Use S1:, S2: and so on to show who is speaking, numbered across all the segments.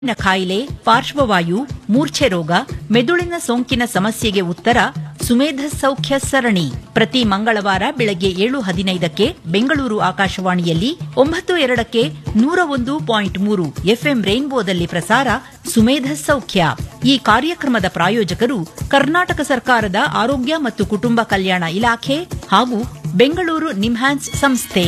S1: ನ ಕಾಯಿಲೆ ಪಾರ್ಶ್ವವಾಯು ಮೂರ್ಛೆ ರೋಗ ಮೆದುಳಿನ ಸೋಂಕಿನ ಸಮಸ್ಯೆಗೆ ಉತ್ತರ ಸುಮೇಧ ಸೌಖ್ಯ ಸರಣಿ ಪ್ರತಿ ಮಂಗಳವಾರ ಬೆಳಗ್ಗೆ ಏಳು ಹದಿನೈದಕ್ಕೆ ಬೆಂಗಳೂರು ಆಕಾಶವಾಣಿಯಲ್ಲಿ ಒಂಬತ್ತು ಎರಡಕ್ಕೆ ನೂರ ಒಂದು ಪಾಯಿಂಟ್ ಮೂರು ಎಫ್ಎಂ ರೈನ್ಬೋದಲ್ಲಿ ಪ್ರಸಾರ ಸುಮೇಧ ಸೌಖ್ಯ ಈ ಕಾರ್ಯಕ್ರಮದ ಪ್ರಾಯೋಜಕರು ಕರ್ನಾಟಕ ಸರ್ಕಾರದ ಆರೋಗ್ಯ ಮತ್ತು ಕುಟುಂಬ ಕಲ್ಯಾಣ ಇಲಾಖೆ ಹಾಗೂ ಬೆಂಗಳೂರು ನಿಮ್ಹಾನ್ಸ್ ಸಂಸ್ಥೆ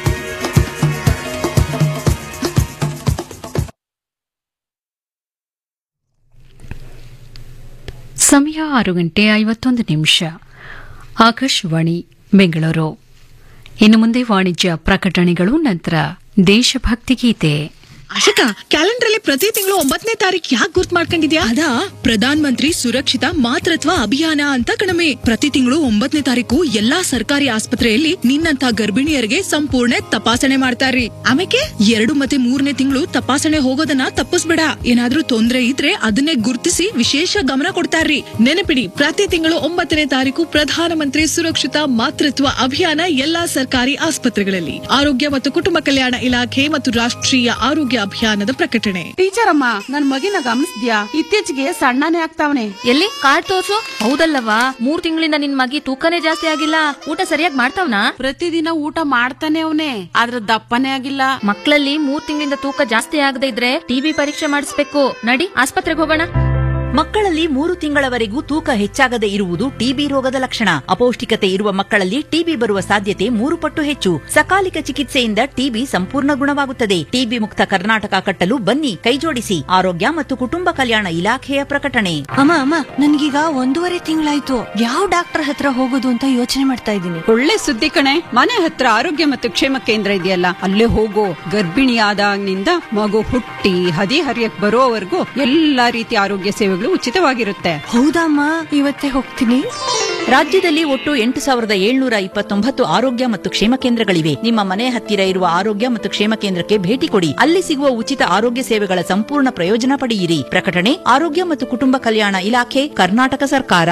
S2: ಸಮಯ ಆರು ಗಂಟೆ ಐವತ್ತೊಂದು ನಿಮಿಷ ಆಕಾಶವಾಣಿ ಬೆಂಗಳೂರು ಇನ್ನು ಮುಂದೆ ವಾಣಿಜ್ಯ ಪ್ರಕಟಣೆಗಳು ನಂತರ ದೇಶಭಕ್ತಿ ಗೀತೆ
S3: ಅಶಕ ಕ್ಯಾಲೆಂಡರ್ ಅಲ್ಲಿ ಪ್ರತಿ ತಿಂಗಳು ಒಂಬತ್ತನೇ ತಾರೀಕು ಯಾಕೆ ಗುರ್ತ್ ಮಾಡ್ಕೊಂಡಿದ್ಯಾ ಅದಾ ಪ್ರಧಾನ್ ಮಂತ್ರಿ ಸುರಕ್ಷಿತ ಮಾತೃತ್ವ ಅಭಿಯಾನ ಅಂತ ಕಣಮೆ ಪ್ರತಿ ತಿಂಗಳು ಒಂಬತ್ತನೇ ತಾರೀಕು ಎಲ್ಲಾ ಸರ್ಕಾರಿ ಆಸ್ಪತ್ರೆಯಲ್ಲಿ ನಿನ್ನಂತ ಗರ್ಭಿಣಿಯರಿಗೆ ಸಂಪೂರ್ಣ ತಪಾಸಣೆ ಮಾಡ್ತಾರ್ರಿ ಆಮೇಲೆ ಎರಡು ಮತ್ತೆ ಮೂರನೇ ತಿಂಗಳು ತಪಾಸಣೆ ಹೋಗೋದನ್ನ ತಪ್ಪಿಸ್ಬೇಡ ಏನಾದ್ರೂ ತೊಂದ್ರೆ ಇದ್ರೆ ಅದನ್ನೇ ಗುರ್ತಿಸಿ ವಿಶೇಷ ಗಮನ ಕೊಡ್ತಾರ್ರಿ ನೆನಪಿಡಿ ಪ್ರತಿ ತಿಂಗಳು ಒಂಬತ್ತನೇ ತಾರೀಕು ಪ್ರಧಾನಮಂತ್ರಿ ಸುರಕ್ಷಿತ ಮಾತೃತ್ವ ಅಭಿಯಾನ ಎಲ್ಲಾ ಸರ್ಕಾರಿ ಆಸ್ಪತ್ರೆಗಳಲ್ಲಿ ಆರೋಗ್ಯ ಮತ್ತು ಕುಟುಂಬ ಕಲ್ಯಾಣ ಇಲಾಖೆ ಮತ್ತು ರಾಷ್ಟ್ರೀಯ ಆರೋಗ್ಯ ಅಭಿಯಾನದ ಪ್ರಕಟಣೆ
S4: ಟೀಚರ್ ಅಮ್ಮ ನನ್ ಮಗಿನ ಗಮನಿಸ್ದ್ಯಾ ಇತ್ತೀಚೆಗೆ ಸಣ್ಣನೇ ಆಗ್ತಾವನೆ
S5: ಎಲ್ಲಿ ಕಾರ್ಡ್ ತೋರ್ಸು ಹೌದಲ್ಲವಾ ಮೂರ್ ತಿಂಗಳಿಂದ ನಿನ್ ಮಗಿ ತೂಕನೇ ಜಾಸ್ತಿ ಆಗಿಲ್ಲ ಊಟ ಸರಿಯಾಗಿ ಮಾಡ್ತಾವ್ನಾ
S4: ಪ್ರತಿದಿನ ಊಟ ಮಾಡ್ತಾನೆ ಅವನೇ ಆದ್ರ ದಪ್ಪನೇ ಆಗಿಲ್ಲ
S5: ಮಕ್ಕಳಲ್ಲಿ ಮೂರ್ ತಿಂಗಳಿಂದ ತೂಕ ಜಾಸ್ತಿ ಆಗದೆ ಇದ್ರೆ ಟಿಬಿ ಪರೀಕ್ಷೆ ಮಾಡಿಸ್ಬೇಕು ನಡಿ ಆಸ್ಪತ್ರೆಗೆ ಹೋಗೋಣ
S1: ಮಕ್ಕಳಲ್ಲಿ ಮೂರು ತಿಂಗಳವರೆಗೂ ತೂಕ ಹೆಚ್ಚಾಗದೆ ಇರುವುದು ಟಿಬಿ ರೋಗದ ಲಕ್ಷಣ ಅಪೌಷ್ಟಿಕತೆ ಇರುವ ಮಕ್ಕಳಲ್ಲಿ ಟಿಬಿ ಬರುವ ಸಾಧ್ಯತೆ ಮೂರು ಪಟ್ಟು ಹೆಚ್ಚು ಸಕಾಲಿಕ ಚಿಕಿತ್ಸೆಯಿಂದ ಟಿಬಿ ಸಂಪೂರ್ಣ ಗುಣವಾಗುತ್ತದೆ ಟಿಬಿ ಮುಕ್ತ ಕರ್ನಾಟಕ ಕಟ್ಟಲು ಬನ್ನಿ ಕೈಜೋಡಿಸಿ ಆರೋಗ್ಯ ಮತ್ತು ಕುಟುಂಬ ಕಲ್ಯಾಣ ಇಲಾಖೆಯ ಪ್ರಕಟಣೆ
S6: ಅಮ್ಮ ಅಮ್ಮ ನನ್ಗೀಗ ಒಂದೂವರೆ ತಿಂಗಳಾಯ್ತು ಯಾವ ಡಾಕ್ಟರ್ ಹತ್ರ ಹೋಗೋದು ಅಂತ ಯೋಚನೆ ಮಾಡ್ತಾ ಇದ್ದೀನಿ
S7: ಒಳ್ಳೆ ಸುದ್ದಿ ಕಣೆ ಮನೆ ಹತ್ರ ಆರೋಗ್ಯ ಮತ್ತು ಕ್ಷೇಮ ಕೇಂದ್ರ ಇದೆಯಲ್ಲ ಅಲ್ಲೇ ಹೋಗೋ ಗರ್ಭಿಣಿ ಆದಾಗಿನಿಂದ ಮಗು ಹುಟ್ಟಿ ಹದಿ ಹರಿಯಕ್ ಬರೋವರೆಗೂ ಎಲ್ಲಾ ರೀತಿಯ ಆರೋಗ್ಯ ಸೇವೆಗಳು ಉಚಿತವಾಗಿರುತ್ತೆ
S6: ಹೌದಮ್ಮ ಇವತ್ತೇ ಹೋಗ್ತೀನಿ
S1: ರಾಜ್ಯದಲ್ಲಿ ಒಟ್ಟು ಎಂಟು ಸಾವಿರದ ಏಳ್ನೂರ ಇಪ್ಪತ್ತೊಂಬತ್ತು ಆರೋಗ್ಯ ಮತ್ತು ಕ್ಷೇಮ ಕೇಂದ್ರಗಳಿವೆ ನಿಮ್ಮ ಮನೆ ಹತ್ತಿರ ಇರುವ ಆರೋಗ್ಯ ಮತ್ತು ಕ್ಷೇಮ ಕೇಂದ್ರಕ್ಕೆ ಭೇಟಿ ಕೊಡಿ ಅಲ್ಲಿ ಸಿಗುವ ಉಚಿತ ಆರೋಗ್ಯ ಸೇವೆಗಳ ಸಂಪೂರ್ಣ ಪ್ರಯೋಜನ ಪಡೆಯಿರಿ ಪ್ರಕಟಣೆ ಆರೋಗ್ಯ ಮತ್ತು ಕುಟುಂಬ ಕಲ್ಯಾಣ ಇಲಾಖೆ ಕರ್ನಾಟಕ ಸರ್ಕಾರ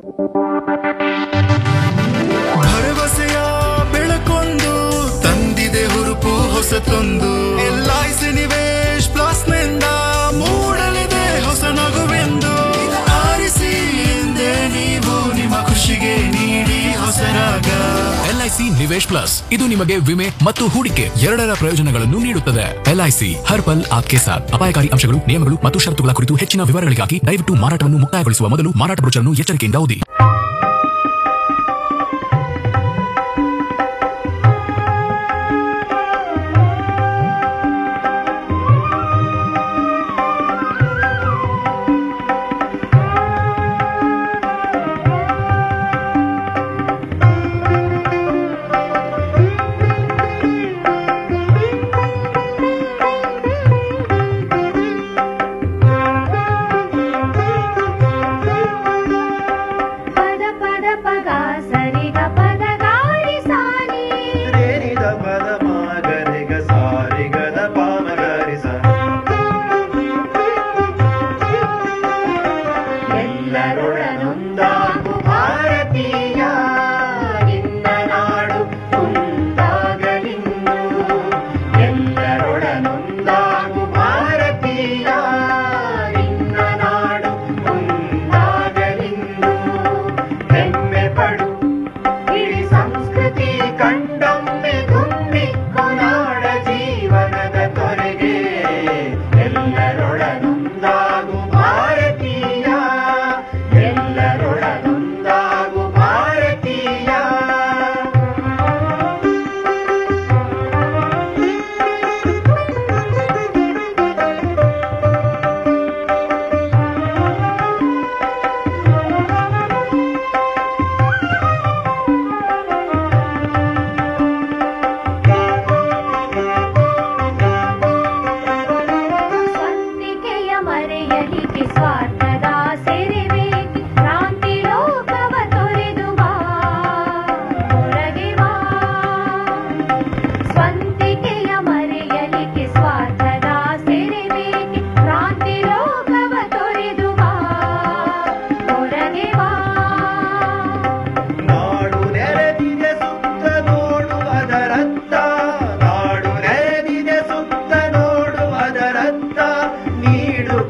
S8: ಭರವಸೆಯ ಬೆಳಕೊಂದು ತಂದಿದೆ ಹುರುಪು ಹೊಸತೊಂದು ಎಲ್ಐಸಿ ನಿವೇಶ್ ಪ್ಲಸ್ ನಿಂದ ಮೂಡಲಿದೆ ಹೊಸ ನಗುವೆಂದು ಆರಿಸಿ ಹಿಂದೆ ನೀವು ನಿಮ್ಮ ಖುಷಿಗೆ ನೀಡಿ ಹೊಸ ರಾಗ
S9: ಎಲ್ಐಸಿ ನಿವೇಶ್ ಪ್ಲಸ್ ಇದು ನಿಮಗೆ ವಿಮೆ ಮತ್ತು ಹೂಡಿಕೆ ಎರಡರ ಪ್ರಯೋಜನಗಳನ್ನು ನೀಡುತ್ತದೆ ಎಲ್ಐಸಿ ಹರ್ ಪಲ್ ಆಪ್ಕೆ ಸಾಥ್ ಅಪಾಯಕಾರಿ ಅಂಶಗಳು ನಿಯಮಗಳು ಮತ್ತು ಷರತ್ತುಗಳ ಕುರಿತು ಹೆಚ್ಚಿನ ವಿವರಗಳಿಗಾಗಿ ದಯವಿಟ್ಟು ಮಾರಾಟವನ್ನು ಮುಕ್ತಾಯಗೊಳಿಸುವ ಮೊದಲು ಮಾರಾಟ ಬ್ರೋಚರ್ನ್ನು ಎಚ್ಚರಿಕೆಯಿಂದ ಓದಿ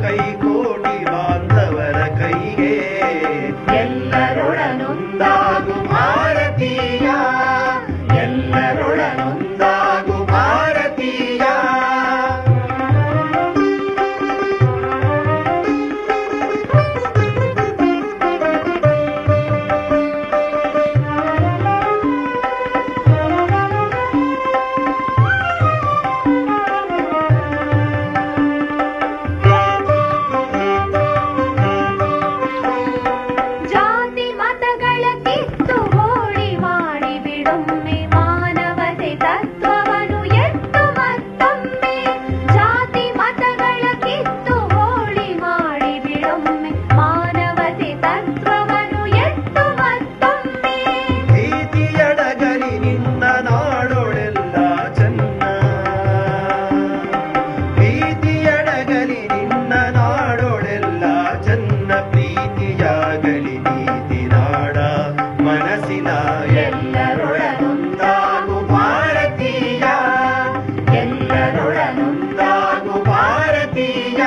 S10: ಕೈ ಕೋಟಿ ಬಾಂಧವರ ಕೈಗೆ ಎಲ್ಲರೊಡನೊಂದಾಗು ಭಾರತೀಯ ಎಲ್ಲರೊಡನೊಂದಾಗು ಭಾರತೀಯ
S11: ಜಾತಿ ಮತಗಳ ಕಿತ್ತು ಹೋಳಿ ಮಾಡಿ ಬಿಡೊಮ್ಮೆ ಮಾನವತೆ ತತ್ವವನ್ನು ಎತ್ತು ಮತ್ತೊಮ್ಮೆ ಜಾತಿ ಮತಗಳ ಕಿತ್ತು ಹೋಳಿ ಮಾಡಿ ಬಿಡೊಮ್ಮೆ ಮಾನವತೆ ತತ್ವವನ್ನು ಎತ್ತು ಮತ್ತೊಮ್ಮೆ
S10: ಪ್ರೀತಿಯಡಗಲಿ ನಿನ್ನ ನಾಡೊಳೆಲ್ಲ ಚೆನ್ನ ಪ್ರೀತಿಯಡಗಲಿ ನಿನ್ನ ನಾಡೊಳೆಲ್ಲ ಚೆನ್ನ ಪ್ರೀತಿಯಾಗಲಿ ನೀತಿ ನಾಡ ಮನಸ್ಸಿನ ಎಲ್ಲರೊಡನೊಂದಾಗು ಭಾರತೀಯ ಎಲ್ಲರೊಡನೊಂದಾಗು ಭಾರತೀಯ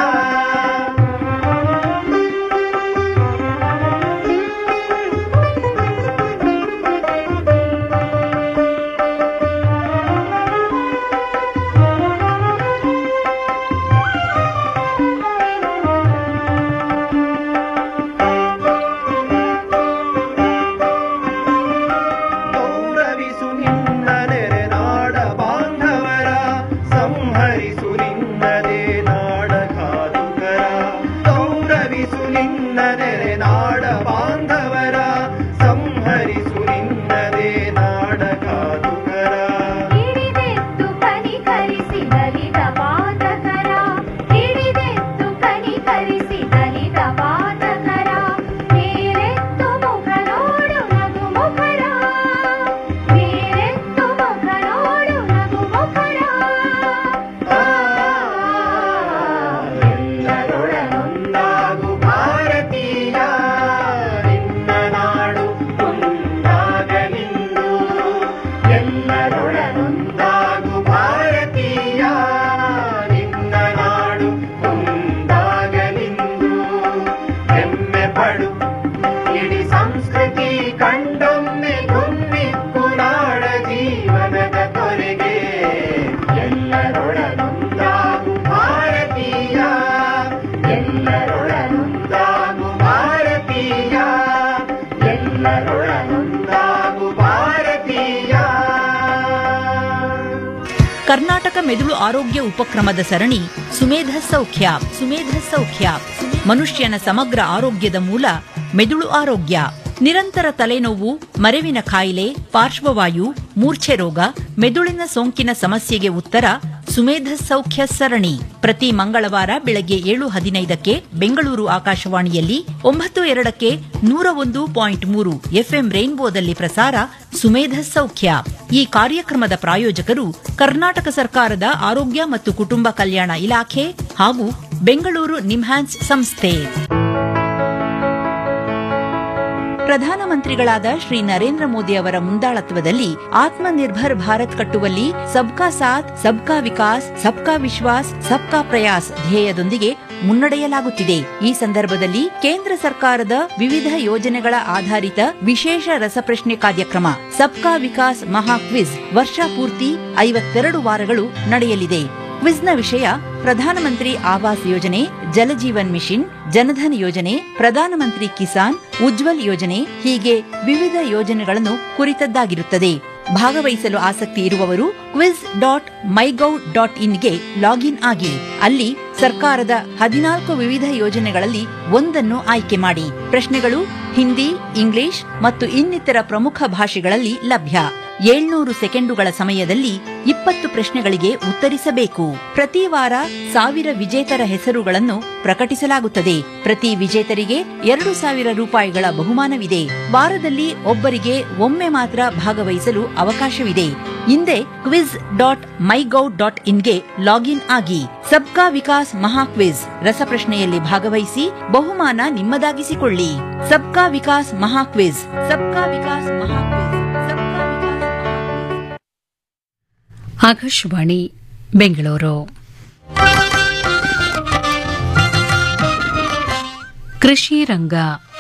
S10: ಗೌರವಿಸು ನಿನ್ನ ನೆರೆ ನಾಡ ಬಾಂಧವರ ಸಂಹರಿಸು ನಿನ್ನದೇ ನಾಡ ಕಾದುಕರ ಗೌರವಿಸು ನಿನ್ನ ನೆರೆ ನಾಡ ಬಾಂಧವರ ಸಂಹರಿಸು ನಿನ್ನದೇ ನಾಡ ಕಾದುಕರ
S11: ಹಿಡಿದೆತ್ತು ಕನಿಕರಿಸಿ ದಲಿತ ಪಾತಕರ ಹಿಡಿದೆತ್ತು ಕನಿಕರಿಸಿ ದಲಿತ ಪಾತಕರ ಮೇಲೆತ್ತು ಮುಖ ನೋಡು ನಗು ಮುಖರ ಮೇಲೆತ್ತು ಮುಖ ನೋಡು ನಗು ಮುಖರ
S10: ಎಲ್ಲರೊಡನೊಂದಾಗು ಭಾರತೀಯ ನಿನ್ನ ನಾಡು ಒಂದಾಗಲಿಂದು ಎಲ್ಲರೊಡನೊಂದಾಗು ಭಾರತೀಯ ನಿನ್ನ ನಾಡು ಒಂದಾಗಲಿಂದು ಹೆಮ್ಮೆ ಪಡು ಇಡೀ ಸಂಸ್ಕೃತಿ ಕಂಡೊಮ್ಮೆ ಗುಮ್ಮಿಕ್ಕು ನಾಡ ಜೀವನದ ತೊರೆಗೆ ಎಲ್ಲರೊಡನೊಂದಾಗು ಭಾರತೀಯ ಎಲ್ಲರೊಡನೊಂದಾಗು ಭಾರತೀಯ ಎಲ್ಲರೊಡನೊಂದಾಗು ಭಾರತೀಯ
S1: ಕರ್ನಾಟಕ ಮೆದುಳು ಆರೋಗ್ಯ ಉಪಕ್ರಮದ ಸರಣಿ ಸುಮೇಧ ಸೌಖ್ಯ ಸುಮೇಧ ಸೌಖ್ಯ ಮನುಷ್ಯನ ಸಮಗ್ರ ಆರೋಗ್ಯದ ಮೂಲ ಮೆದುಳು ಆರೋಗ್ಯ ನಿರಂತರ ತಲೆನೋವು ಮರೆವಿನ ಕಾಯಿಲೆ ಪಾರ್ಶ್ವವಾಯು ಮೂರ್ಛೆ ರೋಗ ಮೆದುಳಿನ ಸೋಂಕಿನ ಸಮಸ್ಯೆಗೆ ಉತ್ತರ ಸುಮೇಧ ಸೌಖ್ಯ ಸರಣಿ ಪ್ರತಿ ಮಂಗಳವಾರ ಬೆಳಗ್ಗೆ ಏಳು ಹದಿನೈದಕ್ಕೆ ಬೆಂಗಳೂರು ಆಕಾಶವಾಣಿಯಲ್ಲಿ ಒಂಬತ್ತು ಎರಡಕ್ಕೆ ನೂರ ಒಂದು ಪಾಯಿಂಟ್ ಮೂರು ಎಫ್ಎಂ ರೈನ್ಬೋದಲ್ಲಿ ಪ್ರಸಾರ ಸುಮೇಧ ಸೌಖ್ಯ ಈ ಕಾರ್ಯಕ್ರಮದ ಪ್ರಾಯೋಜಕರು ಕರ್ನಾಟಕ ಸರ್ಕಾರದ ಆರೋಗ್ಯ ಮತ್ತು ಕುಟುಂಬ ಕಲ್ಯಾಣ ಇಲಾಖೆ ಹಾಗೂ ಬೆಂಗಳೂರು ನಿಮ್ಹಾನ್ಸ್ ಸಂಸ್ಥೆ ಪ್ರಧಾನಮಂತ್ರಿಗಳಾದ ಶ್ರೀ ನರೇಂದ್ರ ಮೋದಿ ಅವರ ಮುಂದಾಳತ್ವದಲ್ಲಿ ಆತ್ಮನಿರ್ಭರ್ ಭಾರತ್ ಕಟ್ಟುವಲ್ಲಿ ಸಬ್ಕಾ ಸಾಥ್ ಸಬ್ಕಾ ವಿಕಾಸ್ ಸಬ್ಕಾ ವಿಶ್ವಾಸ್ ಸಬ್ಕಾ ಪ್ರಯಾಸ್ ಧ್ಯೇಯದೊಂದಿಗೆ ಮುನ್ನಡೆಯಲಾಗುತ್ತಿದೆ ಈ ಸಂದರ್ಭದಲ್ಲಿ ಕೇಂದ್ರ ಸರ್ಕಾರದ ವಿವಿಧ ಯೋಜನೆಗಳ ಆಧಾರಿತ ವಿಶೇಷ ರಸಪ್ರಶ್ನೆ ಕಾರ್ಯಕ್ರಮ ಸಬ್ಕಾ ವಿಕಾಸ್ ಮಹಾ ಕ್ವಿಜ್ ವರ್ಷ ಪೂರ್ತಿ ಐವತ್ತೆರಡು ವಾರಗಳು ನಡೆಯಲಿದೆ ಕ್ವಿಜ್ನ ವಿಷಯ ಪ್ರಧಾನಮಂತ್ರಿ ಆವಾಸ್ ಯೋಜನೆ ಜಲಜೀವನ್ ಮಿಷನ್ ಜನಧನ್ ಯೋಜನೆ ಪ್ರಧಾನಮಂತ್ರಿ ಕಿಸಾನ್ ಉಜ್ವಲ್ ಯೋಜನೆ ಹೀಗೆ ವಿವಿಧ ಯೋಜನೆಗಳನ್ನು ಕುರಿತದ್ದಾಗಿರುತ್ತದೆ ಭಾಗವಹಿಸಲು ಆಸಕ್ತಿ ಇರುವವರು ಕ್ವಿಜ್ ಡಾಟ್ ಮೈಗೌ ಡಾಟ್ ಇನ್ಗೆ ಲಾಗಿನ್ ಆಗಿ ಅಲ್ಲಿ ಸರ್ಕಾರದ ಹದಿನಾಲ್ಕು ವಿವಿಧ ಯೋಜನೆಗಳಲ್ಲಿ ಒಂದನ್ನು ಆಯ್ಕೆ ಮಾಡಿ ಪ್ರಶ್ನೆಗಳು ಹಿಂದಿ ಇಂಗ್ಲಿಷ್ ಮತ್ತು ಇನ್ನಿತರ ಪ್ರಮುಖ ಭಾಷೆಗಳಲ್ಲಿ ಲಭ್ಯ ಏಳ್ನೂರು ಸೆಕೆಂಡುಗಳ ಸಮಯದಲ್ಲಿ ಇಪ್ಪತ್ತು ಪ್ರಶ್ನೆಗಳಿಗೆ ಉತ್ತರಿಸಬೇಕು ಪ್ರತಿ ವಾರ ಸಾವಿರ ವಿಜೇತರ ಹೆಸರುಗಳನ್ನು ಪ್ರಕಟಿಸಲಾಗುತ್ತದೆ ಪ್ರತಿ ವಿಜೇತರಿಗೆ ಎರಡು ಸಾವಿರ ರೂಪಾಯಿಗಳ ಬಹುಮಾನವಿದೆ ವಾರದಲ್ಲಿ ಒಬ್ಬರಿಗೆ ಒಮ್ಮೆ ಮಾತ್ರ ಭಾಗವಹಿಸಲು ಅವಕಾಶವಿದೆ ಹಿಂದೆ ಕ್ವಿಜ್ ಡಾಟ್ ಮೈಗೌ ಡಾಟ್ ಇನ್ಗೆ ಲಾಗಿನ್ ಆಗಿ ಸಬ್ಕಾ ವಿಕಾಸ್ ಮಹಾ ಕ್ವಿಜ್ ರಸಪ್ರಶ್ನೆಯಲ್ಲಿ ಭಾಗವಹಿಸಿ ಬಹುಮಾನ ನಿಮ್ಮದಾಗಿಸಿಕೊಳ್ಳಿ ಸಬ್ಕಾ ವಿಕಾಸ್ ಮಹಾ ಕ್ವಿಜ್ ಸಬ್ಕಾ ವಿಕಾಸ್ ಮಹಾ ಕ್ವಿಜ್
S2: ಆಕಾಶವಾಣಿ ಬೆಂಗಳೂರು ಕೃಷಿ ರಂಗ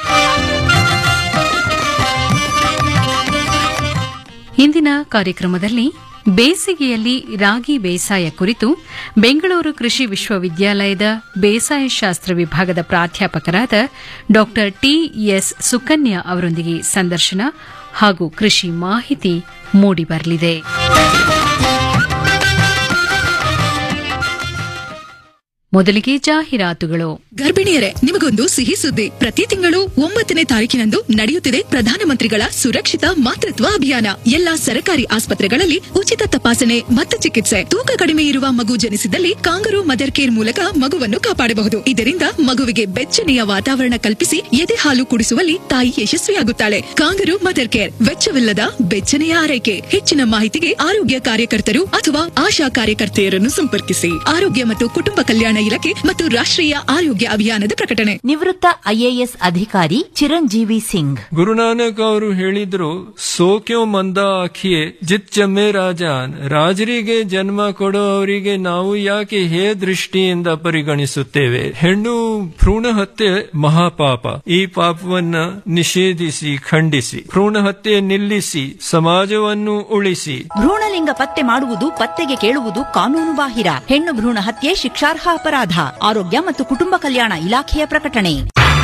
S2: ಇಂದಿನ ಕಾರ್ಯಕ್ರಮದಲ್ಲಿ ಬೇಸಿಗೆಯಲ್ಲಿ ರಾಗಿ ಬೇಸಾಯ ಕುರಿತು ಬೆಂಗಳೂರು ಕೃಷಿ ವಿಶ್ವವಿದ್ಯಾಲಯದ ಬೇಸಾಯ ಶಾಸ್ತ್ರ ವಿಭಾಗದ ಪ್ರಾಧ್ಯಾಪಕರಾದ ಡಾ ಟಿಎಸ್ ಸುಕನ್ಯಾ ಅವರೊಂದಿಗೆ ಸಂದರ್ಶನ ಹಾಗೂ ಕೃಷಿ ಮಾಹಿತಿ ಮೂಡಿಬರಲಿದೆ ಮೊದಲಿಗೆ ಜಾಹೀರಾತುಗಳು
S3: ಗರ್ಭಿಣಿಯರೇ ನಿಮಗೊಂದು ಸಿಹಿ ಸುದ್ದಿ ಪ್ರತಿ ತಿಂಗಳು ಒಂಬತ್ತನೇ ತಾರೀಕಿನಂದು ನಡೆಯುತ್ತಿದೆ ಪ್ರಧಾನಮಂತ್ರಿಗಳ ಸುರಕ್ಷಿತ ಮಾತೃತ್ವ ಅಭಿಯಾನ ಎಲ್ಲಾ ಸರ್ಕಾರಿ ಆಸ್ಪತ್ರೆಗಳಲ್ಲಿ ಉಚಿತ ತಪಾಸಣೆ ಮತ್ತು ಚಿಕಿತ್ಸೆ ತೂಕ ಕಡಿಮೆ ಇರುವ ಮಗು ಜನಿಸಿದಲ್ಲಿ ಕಾಂಗರು ಮದರ್ ಕೇರ್ ಮೂಲಕ ಮಗುವನ್ನು ಕಾಪಾಡಬಹುದು ಇದರಿಂದ ಮಗುವಿಗೆ ಬೆಚ್ಚನೆಯ ವಾತಾವರಣ ಕಲ್ಪಿಸಿ ಎದೆ ಹಾಲು ಕುಡಿಸುವಲ್ಲಿ ತಾಯಿ ಯಶಸ್ವಿಯಾಗುತ್ತಾಳೆ ಕಾಂಗರು ಮದರ್ ಕೇರ್ ವೆಚ್ಚವಿಲ್ಲದ ಬೆಚ್ಚನೆಯ ಆರೈಕೆ ಹೆಚ್ಚಿನ ಮಾಹಿತಿಗೆ ಆರೋಗ್ಯ ಕಾರ್ಯಕರ್ತರು ಅಥವಾ ಆಶಾ ಕಾರ್ಯಕರ್ತೆಯರನ್ನು ಸಂಪರ್ಕಿಸಿ ಆರೋಗ್ಯ ಮತ್ತು ಕುಟುಂಬ ಕಲ್ಯಾಣ ಇಲಾಖೆ ಮತ್ತು ರಾಷ್ಟ್ರೀಯ ಆರೋಗ್ಯ ಅಭಿಯಾನದ ಪ್ರಕಟಣೆ
S1: ನಿವೃತ್ತ ಐಎಎಸ್ ಅಧಿಕಾರಿ ಚಿರಂಜೀವಿ ಸಿಂಗ್
S12: ಗುರುನಾನಕ್ ಅವರು ಹೇಳಿದ್ರು ಸೋಕ್ಯೋ ಮಂದ ಆಖಿಯೇ ಜಿತ್ ಜಮ್ಮೆ ರಾಜಾನ್ ರಾಜರಿಗೆ ಜನ್ಮ ಕೊಡೋ ಅವರಿಗೆ ನಾವು ಯಾಕೆ ಹೇ ದೃಷ್ಟಿಯಿಂದ ಪರಿಗಣಿಸುತ್ತೇವೆ ಹೆಣ್ಣು ಭ್ರೂಣ ಹತ್ಯೆ ಮಹಾಪಾಪ ಈ ಪಾಪವನ್ನ ನಿಷೇಧಿಸಿ ಖಂಡಿಸಿ ಭ್ರೂಣ ಹತ್ಯೆ ನಿಲ್ಲಿಸಿ ಸಮಾಜವನ್ನು ಉಳಿಸಿ
S1: ಭ್ರೂಣಲಿಂಗ ಪತ್ತೆ ಮಾಡುವುದು ಪತ್ತೆಗೆ ಕೇಳುವುದು ಕಾನೂನು ಬಾಹಿರ ಹೆಣ್ಣು ಭ್ರೂಣ ಹತ್ಯೆ ಶಿಕ್ಷಾರ್ಹ ಅಪರಾಧ ಆರೋಗ್ಯ ಮತ್ತು ಕುಟುಂಬ ಕಲ್ಯಾಣ ಇಲಾಖೆಯ ಪ್ರಕಟಣೆ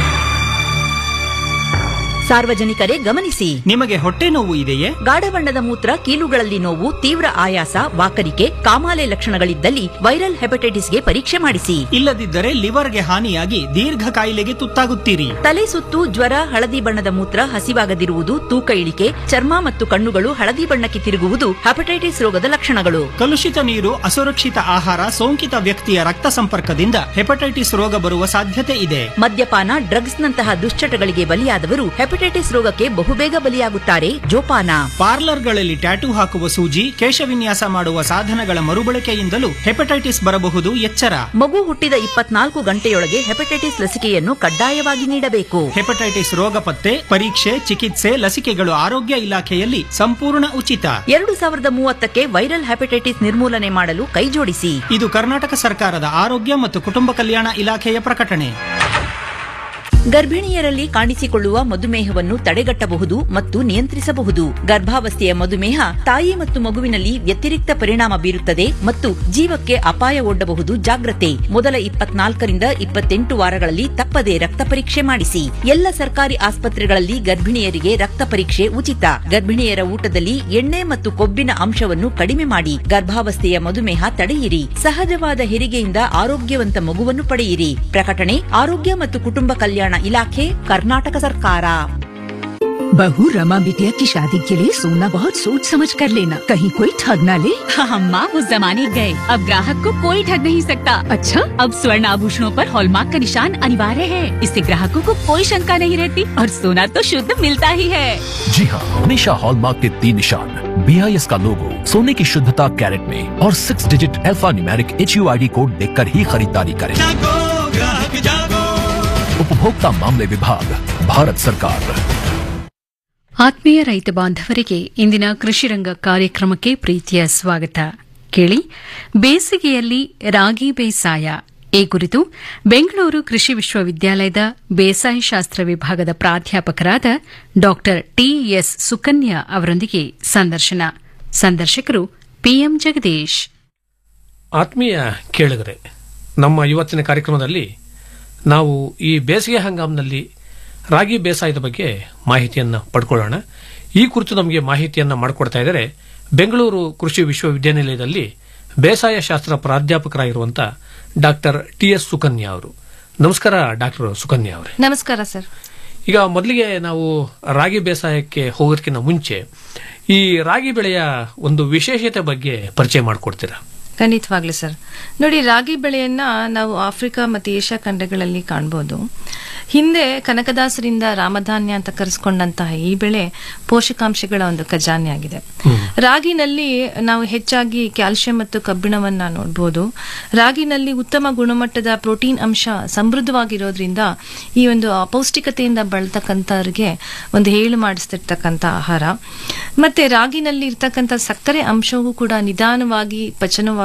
S1: ಸಾರ್ವಜನಿಕರೇ ಗಮನಿಸಿ
S13: ನಿಮಗೆ ಹೊಟ್ಟೆ ನೋವು ಇದೆಯೇ
S1: ಗಾಢ ಬಣ್ಣದ ಮೂತ್ರ ಕೀಲುಗಳಲ್ಲಿ ನೋವು ತೀವ್ರ ಆಯಾಸ ವಾಕರಿಕೆ ಕಾಮಾಲೆ ಲಕ್ಷಣಗಳಿದ್ದಲ್ಲಿ ವೈರಲ್ ಹೆಪಟೈಟಿಸ್ಗೆ ಪರೀಕ್ಷೆ ಮಾಡಿಸಿ
S13: ಇಲ್ಲದಿದ್ದರೆ ಲಿವರ್ಗೆ ಹಾನಿಯಾಗಿ ದೀರ್ಘ ಕಾಯಿಲೆಗೆ ತುತ್ತಾಗುತ್ತೀರಿ
S1: ತಲೆ ಸುತ್ತು ಜ್ವರ ಹಳದಿ ಬಣ್ಣದ ಮೂತ್ರ ಹಸಿವಾಗದಿರುವುದು ತೂಕ ಇಳಿಕೆ ಚರ್ಮ ಮತ್ತು ಕಣ್ಣುಗಳು ಹಳದಿ ಬಣ್ಣಕ್ಕೆ ತಿರುಗುವುದು ಹೆಪಟೈಟಿಸ್ ರೋಗದ ಲಕ್ಷಣಗಳು
S13: ಕಲುಷಿತ ನೀರು ಅಸುರಕ್ಷಿತ ಆಹಾರ ಸೋಂಕಿತ ವ್ಯಕ್ತಿಯ ರಕ್ತ ಸಂಪರ್ಕದಿಂದ ಹೆಪಟೈಟಿಸ್ ರೋಗ ಬರುವ ಸಾಧ್ಯತೆ ಇದೆ
S1: ಮದ್ಯಪಾನ ಡ್ರಗ್ಸ್ನಂತಹ ದುಶ್ಚಟಗಳಿಗೆ ಬಲಿಯಾದವರು ಹೆಪಟೈಟಿಸ್ ರೋಗಕ್ಕೆ ಬಹುಬೇಗ ಬಲಿಯಾಗುತ್ತಾರೆ ಜೋಪಾನ
S13: ಪಾರ್ಲರ್ಗಳಲ್ಲಿ ಟ್ಯಾಟೂ ಹಾಕುವ ಸೂಜಿ ಕೇಶವಿನ್ಯಾಸ ಮಾಡುವ ಸಾಧನಗಳ ಮರುಬಳಕೆಯಿಂದಲೂ ಹೆಪಟೈಟಿಸ್ ಬರಬಹುದು ಎಚ್ಚರ
S1: ಮಗು ಹುಟ್ಟಿದ ಇಪ್ಪತ್ನಾಲ್ಕು ಗಂಟೆಯೊಳಗೆ ಹೆಪಟೈಟಿಸ್ ಲಸಿಕೆಯನ್ನು ಕಡ್ಡಾಯವಾಗಿ ನೀಡಬೇಕು
S13: ಹೆಪಟೈಟಿಸ್ ರೋಗ ಪತ್ತೆ ಪರೀಕ್ಷೆ ಚಿಕಿತ್ಸೆ ಲಸಿಕೆಗಳು ಆರೋಗ್ಯ ಇಲಾಖೆಯಲ್ಲಿ ಸಂಪೂರ್ಣ ಉಚಿತ
S1: ಎರಡು ಸಾವಿರದ ಮೂವತ್ತಕ್ಕೆ ವೈರಲ್ ಹೆಪಟೈಟಿಸ್ ನಿರ್ಮೂಲನೆ ಮಾಡಲು ಕೈಜೋಡಿಸಿ
S13: ಇದು ಕರ್ನಾಟಕ ಸರ್ಕಾರದ ಆರೋಗ್ಯ ಮತ್ತು ಕುಟುಂಬ ಕಲ್ಯಾಣ ಇಲಾಖೆಯ ಪ್ರಕಟಣೆ
S1: ಗರ್ಭಿಣಿಯರಲ್ಲಿ ಕಾಣಿಸಿಕೊಳ್ಳುವ ಮಧುಮೇಹವನ್ನು ತಡೆಗಟ್ಟಬಹುದು ಮತ್ತು ನಿಯಂತ್ರಿಸಬಹುದು ಗರ್ಭಾವಸ್ಥೆಯ ಮಧುಮೇಹ ತಾಯಿ ಮತ್ತು ಮಗುವಿನಲ್ಲಿ ವ್ಯತಿರಿಕ್ತ ಪರಿಣಾಮ ಬೀರುತ್ತದೆ ಮತ್ತು ಜೀವಕ್ಕೆ ಅಪಾಯ ಒಡ್ಡಬಹುದು ಜಾಗ್ರತೆ ಮೊದಲ ಇಪ್ಪತ್ನಾಲ್ಕರಿಂದ ಇಪ್ಪತ್ತೆಂಟು ವಾರಗಳಲ್ಲಿ ತಪ್ಪದೆ ರಕ್ತ ಪರೀಕ್ಷೆ ಮಾಡಿಸಿ ಎಲ್ಲ ಸರ್ಕಾರಿ ಆಸ್ಪತ್ರೆಗಳಲ್ಲಿ ಗರ್ಭಿಣಿಯರಿಗೆ ರಕ್ತ ಪರೀಕ್ಷೆ ಉಚಿತ ಗರ್ಭಿಣಿಯರ ಊಟದಲ್ಲಿ ಎಣ್ಣೆ ಮತ್ತು ಕೊಬ್ಬಿನ ಅಂಶವನ್ನು ಕಡಿಮೆ ಮಾಡಿ ಗರ್ಭಾವಸ್ಥೆಯ ಮಧುಮೇಹ ತಡೆಯಿರಿ ಸಹಜವಾದ ಹೆರಿಗೆಯಿಂದ ಆರೋಗ್ಯವಂತ ಮಗುವನ್ನು ಪಡೆಯಿರಿ ಪ್ರಕಟಣೆ ಆರೋಗ್ಯ ಮತ್ತು ಕುಟುಂಬ ಕಲ್ಯಾಣ ಇಲಾಖೆ ಕರ್ನಾಟಕ ಸರ್ಕಾರ
S14: बहू रमा बिटिया की शादी के लिए सोना बहुत सोच समझ कर लेना कहीं कोई ठग ना ले
S15: हम माँ उस जमाने गए अब ग्राहक को कोई ठग नहीं सकता
S14: अच्छा
S15: अब स्वर्ण आभूषणों पर हॉलमार्क का निशान अनिवार्य है इससे ग्राहकों को कोई शंका नहीं रहती और सोना तो शुद्ध मिलता ही है
S9: जी हाँ हमेशा हॉलमार्क के तीन निशान बी आई एस का लोगो सोने की शुद्धता कैरेट में और six digit alphanumeric H U I D code देख कर ही खरीदारी करें उपभोक्ता मामले विभाग भारत सरकार
S2: ಆತ್ಮೀಯ ರೈತ ಬಾಂಧವರಿಗೆ ಇಂದಿನ ಕೃಷಿರಂಗ ಕಾರ್ಯಕ್ರಮಕ್ಕೆ ಪ್ರೀತಿಯ ಸ್ವಾಗತ ಕೇಳಿ ಬೇಸಿಗೆಯಲ್ಲಿ ರಾಗಿ ಬೇಸಾಯ ಈ ಕುರಿತು ಬೆಂಗಳೂರು ಕೃಷಿ ವಿಶ್ವವಿದ್ಯಾಲಯದ ಬೇಸಾಯ ಶಾಸ್ತ್ರ ವಿಭಾಗದ ಪ್ರಾಧ್ಯಾಪಕರಾದ ಡಾ ಟಿಎಸ್ ಸುಕನ್ಯಾ ಅವರೊಂದಿಗೆ ಸಂದರ್ಶನ ಸಂದರ್ಶಕರು ಪಿಎಂ ಜಗದೀಶ್
S16: ಆತ್ಮೀಯ ಕೇಳಿದರೆ ನಮ್ಮ ಇವತ್ತಿನ ಕಾರ್ಯಕ್ರಮದಲ್ಲಿ ನಾವು ಈ ಬೇಸಿಗೆ ಹಂಗಾಮಿನಲ್ಲಿ ರಾಗಿ ಬೇಸಾಯದ ಬಗ್ಗೆ ಮಾಹಿತಿಯನ್ನು ಪಡ್ಕೊಳ್ಳೋಣ ಈ ಕುರಿತು ನಮಗೆ ಮಾಹಿತಿಯನ್ನು ಮಾಡಿಕೊಡ್ತಾ ಇದ್ದಾರೆ ಬೆಂಗಳೂರು ಕೃಷಿ ವಿಶ್ವವಿದ್ಯಾನಿಲಯದಲ್ಲಿ ಬೇಸಾಯ ಶಾಸ್ತ್ರ ಪ್ರಾಧ್ಯಾಪಕರಾಗಿರುವಂಥ ಡಾಕ್ಟರ್ ಟಿ ಎಸ್ ಸುಕನ್ಯಾ ಅವರು ನಮಸ್ಕಾರ ಡಾಕ್ಟರ್ ಸುಕನ್ಯಾ ಅವರೇ
S17: ನಮಸ್ಕಾರ ಸರ್
S16: ಈಗ ಮೊದಲಿಗೆ ನಾವು ರಾಗಿ ಬೇಸಾಯಕ್ಕೆ ಹೋಗೋದಕ್ಕಿಂತ ಮುಂಚೆ ಈ ರಾಗಿ ಬೆಳೆಯ ಒಂದು ವಿಶೇಷತೆ ಬಗ್ಗೆ ಪರಿಚಯ ಮಾಡಿಕೊಡ್ತೀರಾ
S17: ಖಂಡಿತವಾಗ್ಲಿ ಸರ್ ನೋಡಿ ರಾಗಿ ಬೆಳೆಯನ್ನ ನಾವು ಆಫ್ರಿಕಾ ಮತ್ತು ಏಷ್ಯಾ ಖಂಡಗಳಲ್ಲಿ ಕಾಣ್ಬೋದು ಹಿಂದೆ ಕನಕದಾಸರಿಂದ ರಾಮಧಾನ್ಯ ಅಂತ ಕರೆಸ್ಕೊಂಡಂತಹ ಈ ಬೆಳೆ ಪೋಷಕಾಂಶಗಳ ಒಂದು ಖಜಾನೆ ಆಗಿದೆ ರಾಗಿನಲ್ಲಿ ನಾವು ಹೆಚ್ಚಾಗಿ ಕ್ಯಾಲ್ಸಿಯಂ ಮತ್ತು ಕಬ್ಬಿಣವನ್ನ ನೋಡ್ಬೋದು ರಾಗಿನಲ್ಲಿ ಉತ್ತಮ ಗುಣಮಟ್ಟದ ಪ್ರೋಟೀನ್ ಅಂಶ ಸಮೃದ್ಧವಾಗಿರೋದ್ರಿಂದ ಈ ಒಂದು ಅಪೌಷ್ಟಿಕತೆಯಿಂದ ಬಳತಕ್ಕಂಥವ್ರಿಗೆ ಒಂದು ಹೇಳು ಮಾಡಿಸ್ತಿರ್ತಕ್ಕಂಥ ಆಹಾರ ಮತ್ತೆ ರಾಗಿನಲ್ಲಿ ಇರ್ತಕ್ಕಂಥ ಸಕ್ಕರೆ ಅಂಶವೂ ಕೂಡ ನಿಧಾನವಾಗಿ ಪಚನವಾಗುವ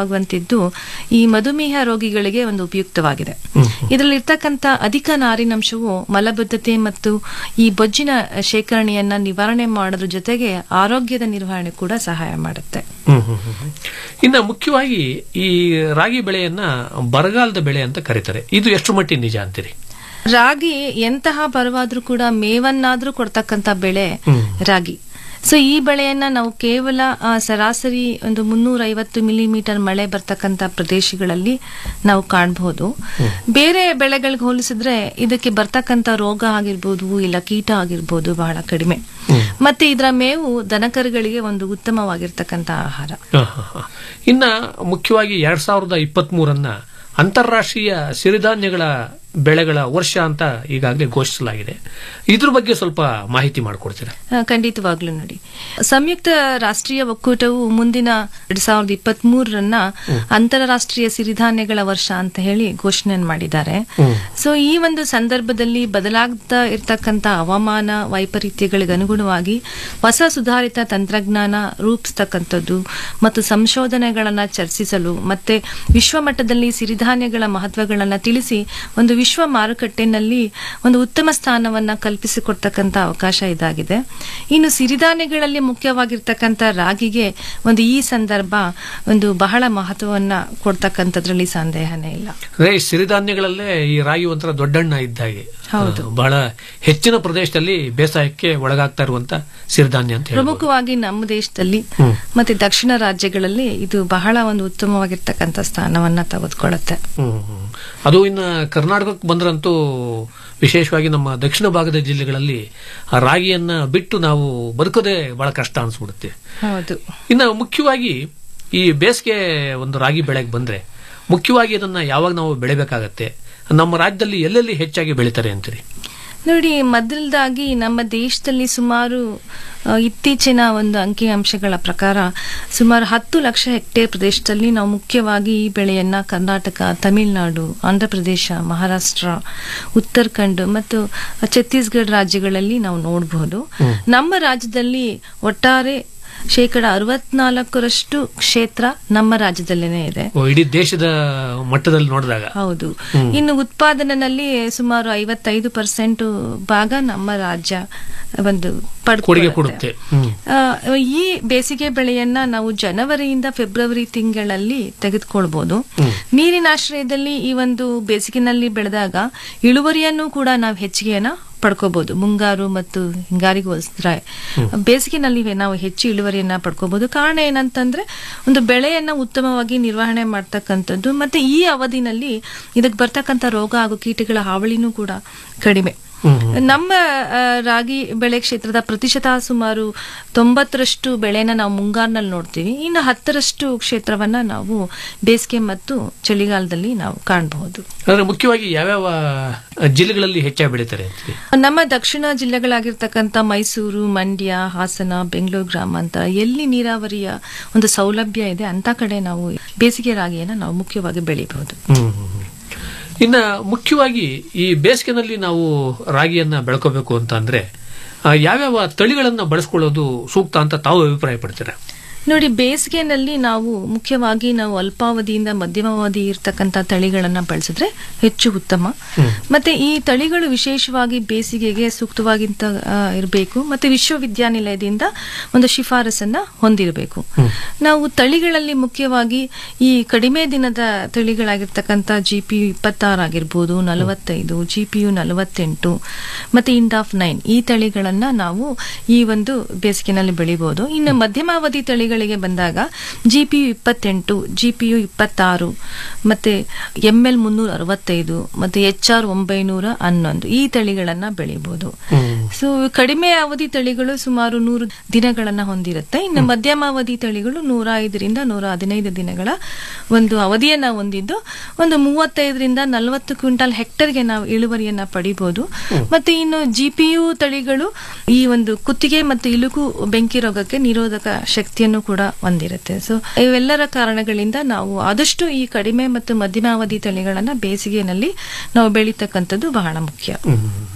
S17: ಉತ್ತಮವಾಗುವಂತಿದ್ದು ಈ ಮಧುಮೇಹ ರೋಗಿಗಳಿಗೆ ಒಂದು ಉಪಯುಕ್ತವಾಗಿದೆ ಇದರಲ್ಲಿ ಇರ್ತಕ್ಕಂಥ ಅಧಿಕ ನಾರಿನಂಶವು ಮಲಬದ್ಧತೆ ಮತ್ತು ಈ ಬೊಜ್ಜಿನ ಶೇಖರಣೆಯನ್ನ ನಿವಾರಣೆ ಮಾಡೋದ್ರ ಜೊತೆಗೆ ಆರೋಗ್ಯದ ನಿರ್ವಹಣೆ ಕೂಡ ಸಹಾಯ ಮಾಡುತ್ತೆ
S16: ಹ್ಮ್, ಹ್ಮ್, ಹ್ಮ್, ಹ್ಮ್. ಇನ್ನ ಮುಖ್ಯವಾಗಿ ಈ ರಾಗಿ ಬೆಳೆಯನ್ನ ಬರಗಾಲದ ಬೆಳೆ ಅಂತ ಕರೀತಾರೆ ಇದು ಎಷ್ಟು ಮಟ್ಟಿಗೆ ನಿಜ ಅಂತೀರಿ
S17: ರಾಗಿ ಎಂತಹ ಪರವಾದ್ರೂ ಕೂಡ ಮೇವನ್ನಾದ್ರೂ ಕೊಡ್ತಕ್ಕಂಥ ಬೆಳೆ ರಾಗಿ ಸೊ ಈ ಬೆಳೆಯನ್ನ ನಾವು ಕೇವಲ ಆ, ಸರಾಸರಿ ಒಂದು ಮುನ್ನೂರ ಐವತ್ತು ಮಿಲಿಮೀಟರ್ ಮಳೆ ಬರ್ತಕ್ಕಂಥ ಪ್ರದೇಶಗಳಲ್ಲಿ ನಾವು ಕಾಣಬಹುದು ಬೇರೆ ಬೆಳೆಗಳಿಗೆ ಹೋಲಿಸಿದ್ರೆ ಇದಕ್ಕೆ ಬರ್ತಕ್ಕಂಥ ರೋಗ ಆಗಿರ್ಬೋದು ಇಲ್ಲ ಕೀಟ ಆಗಿರ್ಬೋದು ಬಹಳ ಕಡಿಮೆ ಮತ್ತೆ ಇದರ ಮೇವು ದನಕರುಗಳಿಗೆ ಒಂದು ಉತ್ತಮವಾಗಿರ್ತಕ್ಕಂಥ ಆಹಾರ
S16: ಹ, ಹ, ಹ. ಇನ್ನ ಮುಖ್ಯವಾಗಿ ಎರಡ್ ಸಾವಿರದ ಇಪ್ಪತ್ತ್ ಮೂರನ್ನ ಅಂತಾರಾಷ್ಟ್ರೀಯ ಸಿರಿಧಾನ್ಯಗಳ ಬೆಳೆಗಳ ವರ್ಷ ಅಂತ ಈಗಾಗಲೇ ಘೋಷಿಸಲಾಗಿದೆ ಇದ್ರ ಬಗ್ಗೆ ಸ್ವಲ್ಪ ಮಾಹಿತಿ ಮಾಡಿಕೊಡ್ತೀರಾ
S17: ಆ, ಖಂಡಿತವಾಗ್ಲೂ ನೋಡಿ ಸಂಯುಕ್ತ ರಾಷ್ಟ್ರೀಯ ಒಕ್ಕೂಟವು ಮುಂದಿನ ಎರಡ್ ಸಾವಿರದ ಇಪ್ಪತ್ತ್ ಮೂರರನ್ನ ಅಂತಾರಾಷ್ಟ್ರೀಯ ಸಿರಿಧಾನ್ಯಗಳ ವರ್ಷ ಅಂತ ಹೇಳಿ ಘೋಷಣೆ ಮಾಡಿದ್ದಾರೆ ಸೊ ಈ ಒಂದು ಸಂದರ್ಭದಲ್ಲಿ ಬದಲಾಗ್ತಾ ಇರ್ತಕ್ಕಂಥ ಹವಾಮಾನ ವೈಪರೀತ್ಯಗಳಿಗೆ ಅನುಗುಣವಾಗಿ ಹೊಸ ಸುಧಾರಿತ ತಂತ್ರಜ್ಞಾನ ರೂಪಿಸ್ತಕ್ಕಂಥದ್ದು ಮತ್ತು ಸಂಶೋಧನೆಗಳನ್ನ ಚರ್ಚಿಸಲು ಮತ್ತೆ ವಿಶ್ವ ಮಟ್ಟದಲ್ಲಿ ಸಿರಿಧಾನ್ಯಗಳ ಮಹತ್ವಗಳನ್ನ ತಿಳಿಸಿ ಒಂದು ವಿಶ್ವ ಮಾರುಕಟ್ಟೆನಲ್ಲಿ ಒಂದು ಉತ್ತಮ ಸ್ಥಾನವನ್ನ ಕಲ್ಪಿಸಿಕೊಡ್ತಕ್ಕಂಥ ಅವಕಾಶ ಇದಾಗಿದೆ ಇನ್ನು ಸಿರಿಧಾನ್ಯಗಳಲ್ಲಿ ಮುಖ್ಯವಾಗಿರ್ತಕ್ಕಂಥ ರಾಗಿಗೆ ಒಂದು ಈ ಸಂದರ್ಭ ಒಂದು ಬಹಳ ಮಹತ್ವವನ್ನ ಕೊಡ್ತಕ್ಕಂಥದ್ರಲ್ಲಿ ಸಂದೇಹನೇ ಇಲ್ಲ
S16: ಅಂದ್ರೆ ಈ ಸಿರಿಧಾನ್ಯಗಳಲ್ಲೇ ಈ ರಾಗಿ ಒಂಥರ ದೊಡ್ಡಣ್ಣ ಇದ್ದ ಹಾಗೆ
S17: ಹೌದು.
S16: ಆ, ಬಹಳ ಹೆಚ್ಚಿನ ಪ್ರದೇಶದಲ್ಲಿ ಬೇಸಾಯಕ್ಕೆ ಒಳಗಾಗ್ತಾ ಇರುವಂತ ಸಿರಿಧಾನ್ಯ ಅಂತ ಹೇಳ್ಬೋದು
S17: ಪ್ರಮುಖವಾಗಿ ನಮ್ಮ ದೇಶದಲ್ಲಿ
S16: ಹ್ಮ್.
S17: ಮತ್ತೆ ದಕ್ಷಿಣ ರಾಜ್ಯಗಳಲ್ಲಿ ಇದು ಬಹಳ ಒಂದು ಉತ್ತಮವಾಗಿರ್ತಕ್ಕಂಥ ಸ್ಥಾನವನ್ನ ತೆಗೆದುಕೊಳ್ಳುತ್ತೆ
S16: ಹ್ಮ್, ಹ್ಮ್. ಅದು ಇನ್ನ ಕರ್ನಾಟಕಕ್ಕೆ ಬಂದ್ರಂತೂ ವಿಶೇಷವಾಗಿ ನಮ್ಮ ದಕ್ಷಿಣ ಭಾಗದ ಜಿಲ್ಲೆಗಳಲ್ಲಿ ಆ ರಾಗಿಯನ್ನ ಬಿಟ್ಟು ನಾವು ಬದುಕೋದೇ ಬಹಳ ಕಷ್ಟ ಅನ್ಸ್ಬಿಡುತ್ತೆ
S17: ಹೌದು
S16: ಇನ್ನು ಮುಖ್ಯವಾಗಿ ಈ ಬೇಸಿಗೆ ಒಂದು ರಾಗಿ ಬೆಳೆಗೆ ಬಂದ್ರೆ ಮುಖ್ಯವಾಗಿ ಇದನ್ನ ಯಾವಾಗ ನಾವು ಬೆಳಿಬೇಕಾಗತ್ತೆ ನಮ್ಮ ರಾಜ್ಯದಲ್ಲಿ ಎಲ್ಲೆಲ್ಲಿ ಹೆಚ್ಚಾಗಿ ಬೆಳಿತಾರೆ ಅಂತೀರಿ
S17: ನೋಡಿ ಮೊದಲದಾಗಿ ನಮ್ಮ ದೇಶದಲ್ಲಿ ಸುಮಾರು ಆ, ಇತ್ತೀಚಿನ ಒಂದು ಅಂಕಿ ಅಂಶಗಳ ಪ್ರಕಾರ ಸುಮಾರು ಹತ್ತು ಲಕ್ಷ ಹೆಕ್ಟೇರ್ ಪ್ರದೇಶದಲ್ಲಿ ನಾವು ಮುಖ್ಯವಾಗಿ ಈ ಬೆಳೆಯನ್ನ ಕರ್ನಾಟಕ ತಮಿಳುನಾಡು ಆಂಧ್ರಪ್ರದೇಶ ಮಹಾರಾಷ್ಟ್ರ ಉತ್ತರಾಖಂಡ್ ಮತ್ತು ಛತ್ತೀಸ್ಗಢ ರಾಜ್ಯಗಳಲ್ಲಿ ನಾವು ನೋಡಬಹುದು ನಮ್ಮ ರಾಜ್ಯದಲ್ಲಿ ಒಟ್ಟಾರೆ ಶೇಕಡ ಅರವತ್ನಾಲ್ಕರಷ್ಟು ಕ್ಷೇತ್ರ ನಮ್ಮ ರಾಜ್ಯದಲ್ಲೇನೆ ಇದೆ
S16: ಓ, ಇಡೀ ದೇಶದ ಮಟ್ಟದಲ್ಲಿ ನೋಡಿದಾಗ
S17: ಹೌದು
S16: ಹ್ಮ್.
S17: ಇನ್ನು ಉತ್ಪಾದನೆಯಲ್ಲಿ ಸುಮಾರು ಐವತ್ತೈದು ಪರ್ಸೆಂಟ್ ಭಾಗ ನಮ್ಮ ರಾಜ್ಯ ಒಂದು
S16: ಕೊಡುಗೆ
S17: ಪಡ್ಕೊಳ್ಳುತ್ತೆ.
S16: ಕೊಡುತ್ತೆ ಹ್ಮ್.
S17: ಆ, ಈ ಬೇಸಿಗೆ ಬೆಳೆಯನ್ನ ನಾವು ಜನವರಿಯಿಂದ ಫೆಬ್ರವರಿ ತಿಂಗಳಲ್ಲಿ ತೆಗೆದುಕೊಳ್ಬಹುದು ನೀರಿನಾಶ್ರಯದಲ್ಲಿ ಈ ಒಂದು ಬೇಸಿಗೆನಲ್ಲಿ ಬೆಳೆದಾಗ ಇಳುವರಿಯನ್ನು ಕೂಡ ನಾವು ಹೆಚ್ಚಿಗೆಯನ್ನ ಪಡ್ಕೋಬಹುದು ಮುಂಗಾರು ಮತ್ತು ಹಿಂಗಾರಿಗೆ ಹೋಲಿಸಿದ್ರೆ ಬೇಸಿಗೆನಲ್ಲಿ ನಾವು ಹೆಚ್ಚು ಇಳುವರಿಯನ್ನ ಪಡ್ಕೋಬಹುದು ಕಾರಣ ಏನಂತಂದ್ರೆ ಒಂದು ಬೆಳೆಯನ್ನ ಉತ್ತಮವಾಗಿ ನಿರ್ವಹಣೆ ಮಾಡ್ತಕ್ಕಂಥದ್ದು ಮತ್ತೆ ಈ ಅವಧಿನಲ್ಲಿ ಇದಕ್ಕೆ ಬರ್ತಕ್ಕಂಥ ರೋಗ ಹಾಗೂ ಕೀಟಗಳ ಹಾವಳಿನೂ ಕೂಡ ಕಡಿಮೆ ನಮ್ಮ ಆ, ರಾಗಿ ಬೆಳೆ ಕ್ಷೇತ್ರದ ಪ್ರತಿಶತ ಸುಮಾರು ತೊಂಬತ್ತರಷ್ಟು ಬೆಳೆನ ನಾವು ಮುಂಗಾರಿನಲ್ಲಿ ನೋಡ್ತೀವಿ ಇನ್ನು ಹತ್ತರಷ್ಟು ಕ್ಷೇತ್ರವನ್ನ ನಾವು ಬೇಸಿಗೆ ಮತ್ತು ಚಳಿಗಾಲದಲ್ಲಿ ನಾವು ಕಾಣಬಹುದು
S16: ಅಂದ್ರೆ ಮುಖ್ಯವಾಗಿ ಯಾವ್ಯಾವ ಜಿಲ್ಲೆಗಳಲ್ಲಿ ಹೆಚ್ಚಾಗಿ ಬೆಳೀತಾರೆ ಅಂತೀರಿ
S17: ನಮ್ಮ ದಕ್ಷಿಣ ಜಿಲ್ಲೆಗಳಾಗಿರ್ತಕ್ಕಂಥ ಮೈಸೂರು ಮಂಡ್ಯ ಹಾಸನ ಬೆಂಗಳೂರು ಗ್ರಾಮಾಂತರ ಎಲ್ಲಿ ನೀರಾವರಿಯ ಒಂದು ಸೌಲಭ್ಯ ಇದೆ ಅಂತ ಕಡೆ ನಾವು ಬೇಸಿಗೆ ರಾಗಿಯನ್ನ ನಾವು ಮುಖ್ಯವಾಗಿ ಬೆಳಿಬಹುದು
S16: ಹ್ಮ್, ಹ್ಮ್, ಹ್ಮ್. ಇನ್ನ ಮುಖ್ಯವಾಗಿ ಈ ಬೇಸಿಗೆನಲ್ಲಿ ನಾವು ರಾಗಿಯನ್ನ ಬೆಳ್ಕೋಬೇಕು ಅಂತ ಅಂದ್ರೆ ಆ, ಯಾವ್ಯಾವ ತಳಿಗಳನ್ನ ಬಳಸ್ಕೊಳ್ಳೋದು ಸೂಕ್ತ ಅಂತ ತಾವು ಅಭಿಪ್ರಾಯ ಪಡ್ತೀರಾ
S17: ನೋಡಿ ಬೇಸಿಗೆನಲ್ಲಿ ನಾವು ಮುಖ್ಯವಾಗಿ ನಾವು ಅಲ್ಪಾವಧಿಯಿಂದ ಮಧ್ಯಮಾವಧಿ ಇರ್ತಕ್ಕಂಥ ತಳಿಗಳನ್ನ ಬಳಸಿದ್ರೆ ಹೆಚ್ಚು ಉತ್ತಮ ಮತ್ತೆ ಈ ತಳಿಗಳು ವಿಶೇಷವಾಗಿ ಬೇಸಿಗೆಗೆ ಸೂಕ್ತವಾಗಿಂತ ಇರಬೇಕು ಮತ್ತೆ ವಿಶ್ವವಿದ್ಯಾನಿಲಯದಿಂದ ಒಂದು ಶಿಫಾರಸನ್ನ ಹೊಂದಿರಬೇಕು ನಾವು ತಳಿಗಳಲ್ಲಿ ಮುಖ್ಯವಾಗಿ ಈ ಕಡಿಮೆ ದಿನದ ತಳಿಗಳಾಗಿರ್ತಕ್ಕಂಥ ಜಿ ಪಿ ಯು ಇಪ್ಪತ್ತಾರು ಆಗಿರ್ಬೋದು ನಲವತ್ತೈದು ಜಿ ಪಿ ಯು ನಲವತ್ತೆಂಟು ಮತ್ತೆ ಇಂಡ್ ಆಫ್ ನೈನ್ ಈ ತಳಿಗಳನ್ನ ನಾವು ಈ ಒಂದು ಬೇಸಿಗೆನಲ್ಲಿ ಬೆಳಿಬಹುದು ಇನ್ನು ಮಧ್ಯಮಾವಧಿ ತಳಿಗಳಿಗೆ ಬಂದಾಗ ಜಿ ಪಿ ಯು ಇಪ್ಪತ್ತೆಂಟು ಜಿ ಪಿ ಯು ಇಪ್ಪತ್ತಾರು ಮತ್ತೆ ಎಂ ಎಲ್ ಮುನ್ನೂರ ಅರವತ್ತೈದು ಮತ್ತೆ ಎಚ್ ಆರ್ ಒಂಬೈನೂರ ಹನ್ನೊಂದು ಈ ತಳಿಗಳನ್ನ ಬೆಳಿಬಹುದು ಸೊ ಕಡಿಮೆ ಅವಧಿ ತಳಿಗಳು ಸುಮಾರು ನೂರು ದಿನಗಳನ್ನ ಹೊಂದಿರುತ್ತೆ ಇನ್ನು ಮಧ್ಯಮಾವಧಿ ತಳಿಗಳು ನೂರ ಐದರಿಂದ ನೂರ ಹದಿನೈದು ದಿನಗಳ ಒಂದು ಅವಧಿಯನ್ನ ಹೊಂದಿದ್ದು ಒಂದು ಮೂವತ್ತೈದರಿಂದ ನಲವತ್ತು ಕ್ವಿಂಟಲ್ ಹೆಕ್ಟರ್ಗೆ ನಾವು ಇಳುವರಿಯನ್ನ ಪಡಿಬಹುದು ಮತ್ತೆ ಇನ್ನು ಜಿಪಿಯು ತಳಿಗಳು ಈ ಒಂದು ಕುತ್ತಿಗೆ ಮತ್ತು ಇಲುಕು ಬೆಂಕಿ ರೋಗಕ್ಕೆ ನಿರೋಧಕ ಶಕ್ತಿಯನ್ನು ಕೂಡ ಹೊಂದಿರುತ್ತೆ ಸೊ ಇವೆಲ್ಲರ ಕಾರಣಗಳಿಂದ ನಾವು ಆದಷ್ಟು ಈ ಕಡಿಮೆ ಮತ್ತು ಮಧ್ಯಮಾವಧಿ ತಳಿಗಳನ್ನ ಬೇಸಿಗೆನಲ್ಲಿ ನಾವು ಬೆಳೀತಕ್ಕಂಥದ್ದು ಬಹಳ ಮುಖ್ಯ
S16: ಹ್ಮ್.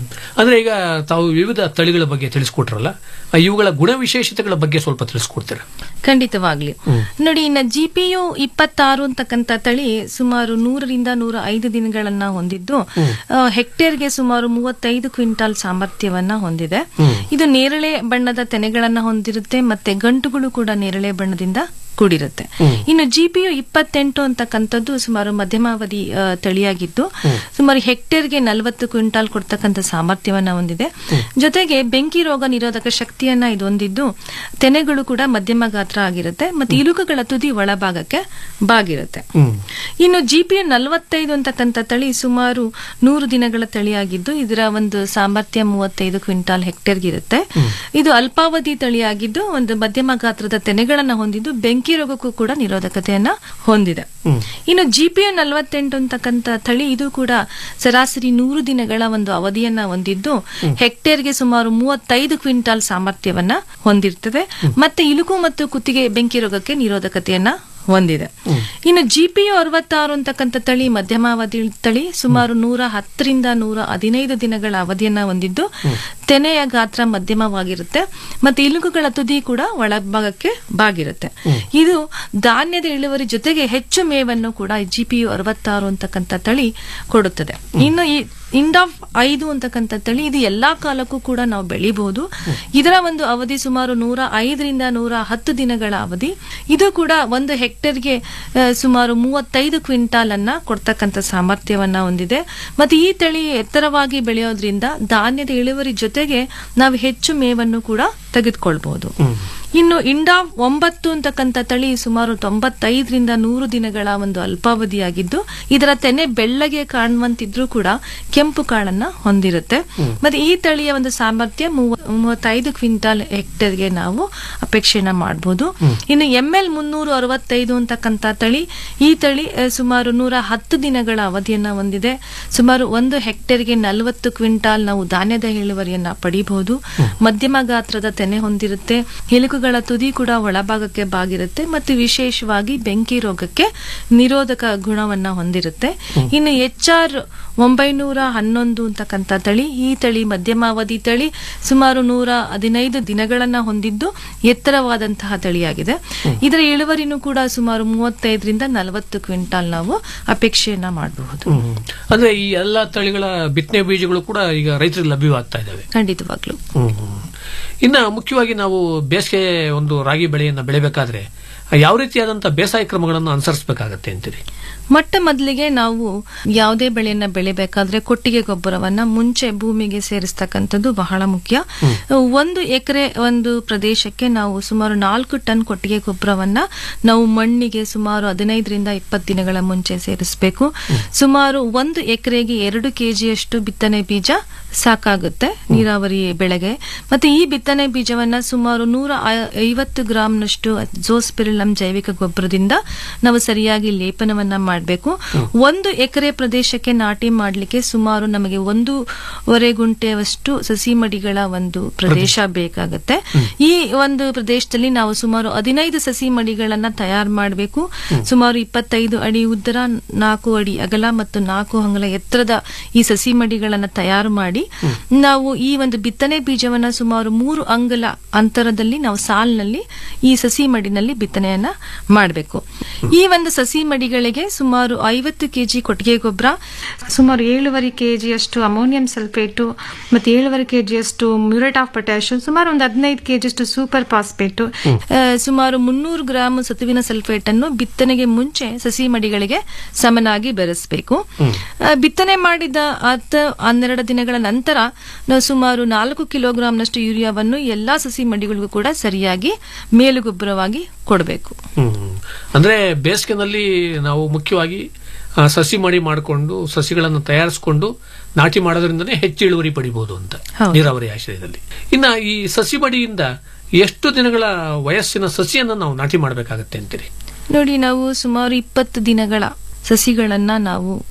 S16: ಅಂದ್ರೆ ಈಗ ತಾವು ವಿವಿಧ ತಳಿಗಳ ಬಗ್ಗೆ ತಿಳಿಸ್ಕೊಟ್ರಲ್ಲ ಆ, ಇವುಗಳ ಗುಣ ವಿಶೇಷತೆಗಳ ಬಗ್ಗೆ ಸ್ವಲ್ಪ ತಿಳಿಸ್ಕೊಡ್ತೀರಾ
S17: ಖಂಡಿತವಾಗ್ಲಿ ನೋಡಿ ಇನ್ನ ಜಿ ಪಿ ಯು ಇಪ್ಪತ್ತಾರು ಅಂತಕ್ಕಂಥ ತಳಿ ಸುಮಾರು ನೂರರಿಂದ ನೂರ ಐದು ದಿನಗಳನ್ನ ಹೊಂದಿದ್ದು ಆ, ಹೆಕ್ಟೇರ್ಗೆ ಸುಮಾರು ಮೂವತ್ತೈದು ಕ್ವಿಂಟಾಲ್ ಸಾಮರ್ಥ್ಯವನ್ನ ಹೊಂದಿದೆ ಇದು ನೇರಳೆ ಬಣ್ಣದ ತೆನೆಗಳನ್ನ ಹೊಂದಿರುತ್ತೆ ಮತ್ತೆ ಗಂಟುಗಳು ಕೂಡ ನೇರಳೆ ಬಣ್ಣದಿಂದ ಕೂಡಿರುತ್ತೆ ಇನ್ನು ಜಿ ಪಿ ಯು ಇಪ್ಪತ್ತೆಂಟು ಅಂತಕ್ಕಂಥದ್ದು ಸುಮಾರು ಮಧ್ಯಮಾವಧಿ ಆ, ತಳಿಯಾಗಿದ್ದು ಸುಮಾರು ಹೆಕ್ಟೇರ್ಗೆ ನಲವತ್ತು ಕ್ವಿಂಟಾಲ್ ಕೊಡ್ತಕ್ಕಂಥ ಸಾಮರ್ಥ್ಯವನ್ನ ಹೊಂದಿದೆ ಜೊತೆಗೆ ಬೆಂಕಿ ರೋಗ ನಿರೋಧಕ ಶಕ್ತಿಯನ್ನ ಇದು ಹೊಂದಿದ್ದು ತೆನೆಗಳು ಕೂಡ ಮಧ್ಯಮ ಗಾತ್ರ ಆಗಿರುತ್ತೆ ಮತ್ತೆ ಇಲುಕುಗಳ ತುದಿ ಒಳಭಾಗಕ್ಕೆ ಬಾಗಿರುತ್ತೆ ಇನ್ನು ಜಿ ಪಿ ನಲವತ್ತೈದು ಅಂತಕ್ಕಂಥ ತಳಿ ಸುಮಾರು ನೂರು ದಿನಗಳ ತಳಿಯಾಗಿದ್ದು ಇದರ ಒಂದು ಸಾಮರ್ಥ್ಯ ಮೂವತ್ತೈದು ಕ್ವಿಂಟಾಲ್ ಹೆಕ್ಟೇರ್ಗೆ ಇರುತ್ತೆ ಇದು ಅಲ್ಪಾವಧಿ ತಳಿಯಾಗಿದ್ದು ಒಂದು ಮಧ್ಯಮ ಗಾತ್ರದ ತೆನೆಗಳನ್ನ ಹೊಂದಿದ್ದು ಬೆಂಕಿ ರೋಗಕ್ಕೂ ಕೂಡ ನಿರೋಧಕತೆಯನ್ನ ಹೊಂದಿದೆ ಇನ್ನು ಜಿ ಪಿ ಯು ನಲವತ್ತೆಂಟು ಅಂತಕ್ಕಂಥ ತಳಿ ಇದು ಕೂಡ ಸರಾಸರಿ ನೂರು ದಿನಗಳ ಒಂದು ಅವಧಿಯನ್ನ ಹೊಂದಿದ್ದು ಹೆಕ್ಟೇರ್ಗೆ ಸುಮಾರು ಮೂವತ್ತೈದು ಕ್ವಿಂಟಾಲ್ ಸಾಮರ್ಥ್ಯವನ್ನ ಹೊಂದಿರ್ತದೆ ಮತ್ತೆ ಇಲುಕು ಮತ್ತು ಕುತ್ತಿಗೆ ಬೆಂಕಿ ರೋಗಕ್ಕೆ ನಿರೋಧಕತೆಯನ್ನ ಹೊಂದಿದೆ ಇನ್ನು ಜಿ ಪಿ ಯು ಅರವತ್ತಾರು ಅಂತಕ್ಕಂಥ ತಳಿ ಮಧ್ಯಮಾವಧಿ ತಳಿ ಸುಮಾರು ನೂರ ಹತ್ತರಿಂದ ನೂರ ಹದಿನೈದು ದಿನಗಳ ಅವಧಿಯನ್ನ ಹೊಂದಿದ್ದು ತೆನೆಯ ಗಾತ್ರ ಮಧ್ಯಮವಾಗಿರುತ್ತೆ ಮತ್ತೆ ಇಲುಕುಗಳ ತುದಿ ಕೂಡ ಒಳಭಾಗಕ್ಕೆ ಬಾಗಿರುತ್ತೆ ಇದು ಧಾನ್ಯದ ಇಳುವರಿ ಜೊತೆಗೆ ಹೆಚ್ಚು ಮೇವನ್ನು ಕೂಡ ಜಿ ಪಿ ಯು ಅರವತ್ತಾರು ಅಂತಕ್ಕಂಥ ತಳಿ ಕೊಡುತ್ತದೆ ಇನ್ನು ಈ ಇಂಡಾಫ್ ಐದು ಅಂತಕ್ಕಂಥ ತಳಿ ಇದು ಎಲ್ಲಾ ಕಾಲಕ್ಕೂ ಕೂಡ ನಾವು ಬೆಳಿಬಹುದು ಇದರ ಒಂದು ಅವಧಿ ಸುಮಾರು ನೂರ ಐದರಿಂದ ನೂರ ಹತ್ತು ದಿನಗಳ ಅವಧಿ ಇದು ಕೂಡ ಒಂದು ಹೆಕ್ಟೇರ್ಗೆ ಆ, ಸುಮಾರು ಮೂವತ್ತೈದು ಕ್ವಿಂಟಾಲ್ ಅನ್ನ ಕೊಡ್ತಕ್ಕಂಥ ಸಾಮರ್ಥ್ಯವನ್ನ ಹೊಂದಿದೆ ಮತ್ತೆ ಈ ತಳಿ ಎತ್ತರವಾಗಿ ಬೆಳೆಯೋದ್ರಿಂದ ಧಾನ್ಯದ ಇಳುವರಿ ಜೊತೆಗೆ ನಾವು ಹೆಚ್ಚು ಮೇವನ್ನು ಕೂಡ ತೆಗೆದುಕೊಳ್ಬಹುದು ಇನ್ನು ಇಂಡಾ ಒಂಬತ್ತು ಅಂತಕ್ಕಂಥ ತಳಿ ಸುಮಾರು ತೊಂಬತ್ತೈದರಿಂದ ನೂರು ದಿನಗಳ ಒಂದು ಅಲ್ಪಾವಧಿಯಾಗಿದ್ದು ಇದರ ತೆನೆ ಬೆಳ್ಳಗೆ ಕಾಣುವಂತಿದ್ರೂ ಕೂಡ ಕೆಂಪು ಕಾಳನ್ನ ಹೊಂದಿರುತ್ತೆ ಮತ್ತೆ ಈ ತಳಿಯ ಒಂದು ಸಾಮರ್ಥ್ಯ ಮೂವ- ಮೂವತ್ತೈದು ಕ್ವಿಂಟಾಲ್ ಹೆಕ್ಟೇರ್ಗೆ ನಾವು ಅಪೇಕ್ಷೆಯನ್ನ ಮಾಡಬಹುದು ಇನ್ನು ಎಂ ಎಲ್ ಮುನ್ನೂರು ಅರವತ್ತೈದು ಅಂತಕ್ಕಂಥ ತಳಿ ಈ ತಳಿ ಆ, ಸುಮಾರು ನೂರ ಹತ್ತು ದಿನಗಳ ಅವಧಿಯನ್ನ ಹೊಂದಿದೆ ಸುಮಾರು ಒಂದು ಹೆಕ್ಟೇರ್ಗೆ ನಲವತ್ತು ಕ್ವಿಂಟಾಲ್ ನಾವು ಧಾನ್ಯದ ಇಳುವರಿಯನ್ನ ಪಡಿಬಹುದು ಮಧ್ಯಮ ಗಾತ್ರದ ತೆನೆ ಹೊಂದಿರುತ್ತೆ ಎಲುಕುಗಳ ತುದಿ ಕೂಡ ಒಳಭಾಗಕ್ಕೆ ಬಾಗಿರುತ್ತೆ ಮತ್ತು ವಿಶೇಷವಾಗಿ ಬೆಂಕಿ ರೋಗಕ್ಕೆ ನಿರೋಧಕ ಗುಣವನ್ನ ಹೊಂದಿರುತ್ತೆ ಇನ್ನು ಎಚ್ ಆರ್ ಒಂಬೈನೂರ ಹನ್ನೊಂದು ಅಂತಕ್ಕಂಥ ತಳಿ ಈ ತಳಿ ಮಧ್ಯಮಾವಧಿ ತಳಿ ಸುಮಾರು ನೂರ ಹದಿನೈದು ದಿನಗಳನ್ನ ಹೊಂದಿದ್ದು ಎತ್ತರವಾದಂತಹ ತಳಿಯಾಗಿದೆ ಇದರ ಇಳುವರಿನೂ ಕೂಡ ಸುಮಾರು ಮೂವತ್ತೈದರಿಂದ ನಲವತ್ತು ಕ್ವಿಂಟಾಲ್ ನಾವು ಅಪೇಕ್ಷೆಯನ್ನ ಮಾಡಬಹುದು
S16: ಅಂದ್ರೆ ಈ ಎಲ್ಲಾ ತಳಿಗಳ ಬಿತ್ತನೆ ಬೀಜಗಳು ಕೂಡ ಈಗ ರೈತರಿಗೆ ಲಭ್ಯವಾಗ್ತಾ ಇದ್ದಾವೆ
S17: ಖಂಡಿತವಾಗ್ಲು
S16: ಇನ್ನ ಮುಖ್ಯವಾಗಿ ನಾವು ಬೇಸಿಗೆ ಒಂದು ರಾಗಿ ಬೆಳೆಯನ್ನ ಬೆಳಿಬೇಕಾದ್ರೆ ಯಾವ ರೀತಿಯಾದಂತ ಬೇಸಾಯ ಕ್ರಮಗಳನ್ನು ಅನುಸರಿಸಬೇಕಾಗತ್ತೆ ಅಂತೀರಿ
S17: ಮೊಟ್ಟ ಮೊದಲಿಗೆ ನಾವು ಯಾವುದೇ ಬೆಳೆಯನ್ನ ಬೆಳಿಬೇಕಾದ್ರೆ ಕೊಟ್ಟಿಗೆ ಗೊಬ್ಬರವನ್ನ ಮುಂಚೆ ಭೂಮಿಗೆ ಸೇರಿಸ್ತಕ್ಕಂಥದ್ದು ಬಹಳ ಮುಖ್ಯ ಒಂದು ಎಕರೆ ಒಂದು ಪ್ರದೇಶಕ್ಕೆ ನಾವು ಸುಮಾರು ನಾಲ್ಕು ಟನ್ ಕೊಟ್ಟಿಗೆ ಗೊಬ್ಬರವನ್ನ ನಾವು ಮಣ್ಣಿಗೆ ಸುಮಾರು ಹದಿನೈದರಿಂದ ಇಪ್ಪತ್ತು ದಿನಗಳ ಮುಂಚೆ ಸೇರಿಸಬೇಕು ಸುಮಾರು ಒಂದು ಎಕರೆಗೆ ಎರಡು ಕೆಜಿಯಷ್ಟು ಬಿತ್ತನೆ ಬೀಜ ಸಾಕಾಗುತ್ತೆ ನೀರಾವರಿ ಬೆಳೆಗೆ ಮತ್ತೆ ಈ ಬಿತ್ತನೆ ಬೀಜವನ್ನ ಸುಮಾರು ನೂರ ಐ- ಐವತ್ತು ಗ್ರಾಂನಷ್ಟು ಜೋಸ್ಪಿರಿಲಂ ಜೈವಿಕ ಗೊಬ್ಬರದಿಂದ ನಾವು ಸರಿಯಾಗಿ ಲೇಪನವನ್ನ ಮಾಡಬೇಕು ಒಂದು ಎಕರೆ ಪ್ರದೇಶಕ್ಕೆ ನಾಟಿ ಮಾಡಲಿಕ್ಕೆ ಸುಮಾರು ನಮಗೆ ಒಂದೂವರೆ ಗುಂಟೆಯಷ್ಟು ಸಸಿ ಮಡಿಗಳ ಒಂದು ಪ್ರದೇಶ ಬೇಕಾಗುತ್ತೆ ಈ ಒಂದು ಪ್ರದೇಶದಲ್ಲಿ ನಾವು ಸುಮಾರು ಹದಿನೈದು ಸಸಿ ಮಡಿಗಳನ್ನ ತಯಾರು ಮಾಡಬೇಕು ಸುಮಾರು ಇಪ್ಪತ್ತೈದು ಅಡಿ ಉದ್ದರ ನಾಲ್ಕು ಅಡಿ ಅಗಲ ಮತ್ತು ನಾಲ್ಕು ಅಂಗಲ ಎತ್ತರದ ಈ ಸಸಿ ಮಡಿಗಳನ್ನ ತಯಾರು ಮಾಡಿ ನಾವು ಈ ಒಂದು ಬಿತ್ತನೆ ಬೀಜವನ್ನ ಸುಮಾರು ಮೂರು ಅಂಗಲ ಅಂತರದಲ್ಲಿ ನಾವು ಸಾಲಿನಲ್ಲಿ ಈ ಸಸಿ ಮಡಿನಲ್ಲಿ ಬಿತ್ತನೆಯನ್ನ ಮಾಡಬೇಕು ಈ ಒಂದು ಸಸಿ ಮಡಿಗಳಿಗೆ ಸುಮಾರು ಐವತ್ತು ಕೆಜಿ ಕೊಟ್ಟಿಗೆ ಗೊಬ್ಬರ ಸುಮಾರು ಏಳುವರೆ ಕೆಜಿಯಷ್ಟು ಅಮೋನಿಯಂ ಸಲ್ಫೇಟು ಮತ್ತೆ ಏಳುವರೆ ಕೆಜಿಯಷ್ಟು ಮ್ಯೂರೇಟ್ ಆಫ್ ಪೊಟ್ಯಾಷಿಯಂ ಸುಮಾರು ಒಂದು ಹದಿನೈದು ಕೆಜಿಯಷ್ಟು ಸೂಪರ್ ಫಾಸ್ಫೇಟು ಆ, ಸುಮಾರು ಮುನ್ನೂರು ಗ್ರಾಮ್ ಸತುವಿನ ಸಲ್ಫೇಟ್ ಅನ್ನು ಬಿತ್ತನೆಗೆ ಮುಂಚೆ ಸಸಿ ಮಡಿಗಳಿಗೆ ಸಮನಾಗಿ ಬೆರೆಸಬೇಕು ಆ, ಬಿತ್ತನೆ ಮಾಡಿದ ಹತ್ತು ಹನ್ನೆರಡು ದಿನಗಳ ನಂತರ ನಾವು ಸುಮಾರು ನಾಲ್ಕು ಕಿಲೋಗ್ರಾಂನಷ್ಟು ಯೂರಿಯಾವನ್ನು ಎಲ್ಲಾ ಸಸಿ ಮಡಿಗಳಿಗೂ ಕೂಡ ಸರಿಯಾಗಿ ಮೇಲುಗೊಬ್ಬರವಾಗಿ ಕೊಡಬೇಕು
S16: ಹ್ಮ್. ಅಂದ್ರೆ ಬೇಸಿಗೆನಲ್ಲಿ ನಾವು ಮುಖ್ಯವಾಗಿ ಆ, ಸಸಿ ಮಡಿ ಮಾಡಿಕೊಂಡು ಸಸಿಗಳನ್ನು ತಯಾರಿಸಿಕೊಂಡು ನಾಟಿ ಮಾಡೋದ್ರಿಂದನೇ ಹೆಚ್ಚು ಇಳುವರಿ ಪಡಿಬಹುದು ಅಂತ
S17: ಹೌದು.
S16: ನೀರಾವರಿ ಆಶ್ರಯದಲ್ಲಿ ಇನ್ನ ಈ ಸಸಿ ಮಡಿಯಿಂದ ಎಷ್ಟು ದಿನಗಳ ವಯಸ್ಸಿನ ಸಸಿಯನ್ನು ನಾವು ನಾಟಿ ಮಾಡಬೇಕಾಗತ್ತೆ ಅಂತೀರಿ
S17: ನೋಡಿ ನಾವು ಸುಮಾರು ಇಪ್ಪತ್ತು ದಿನಗಳ ಸಸಿಗಳನ್ನ ನಾವು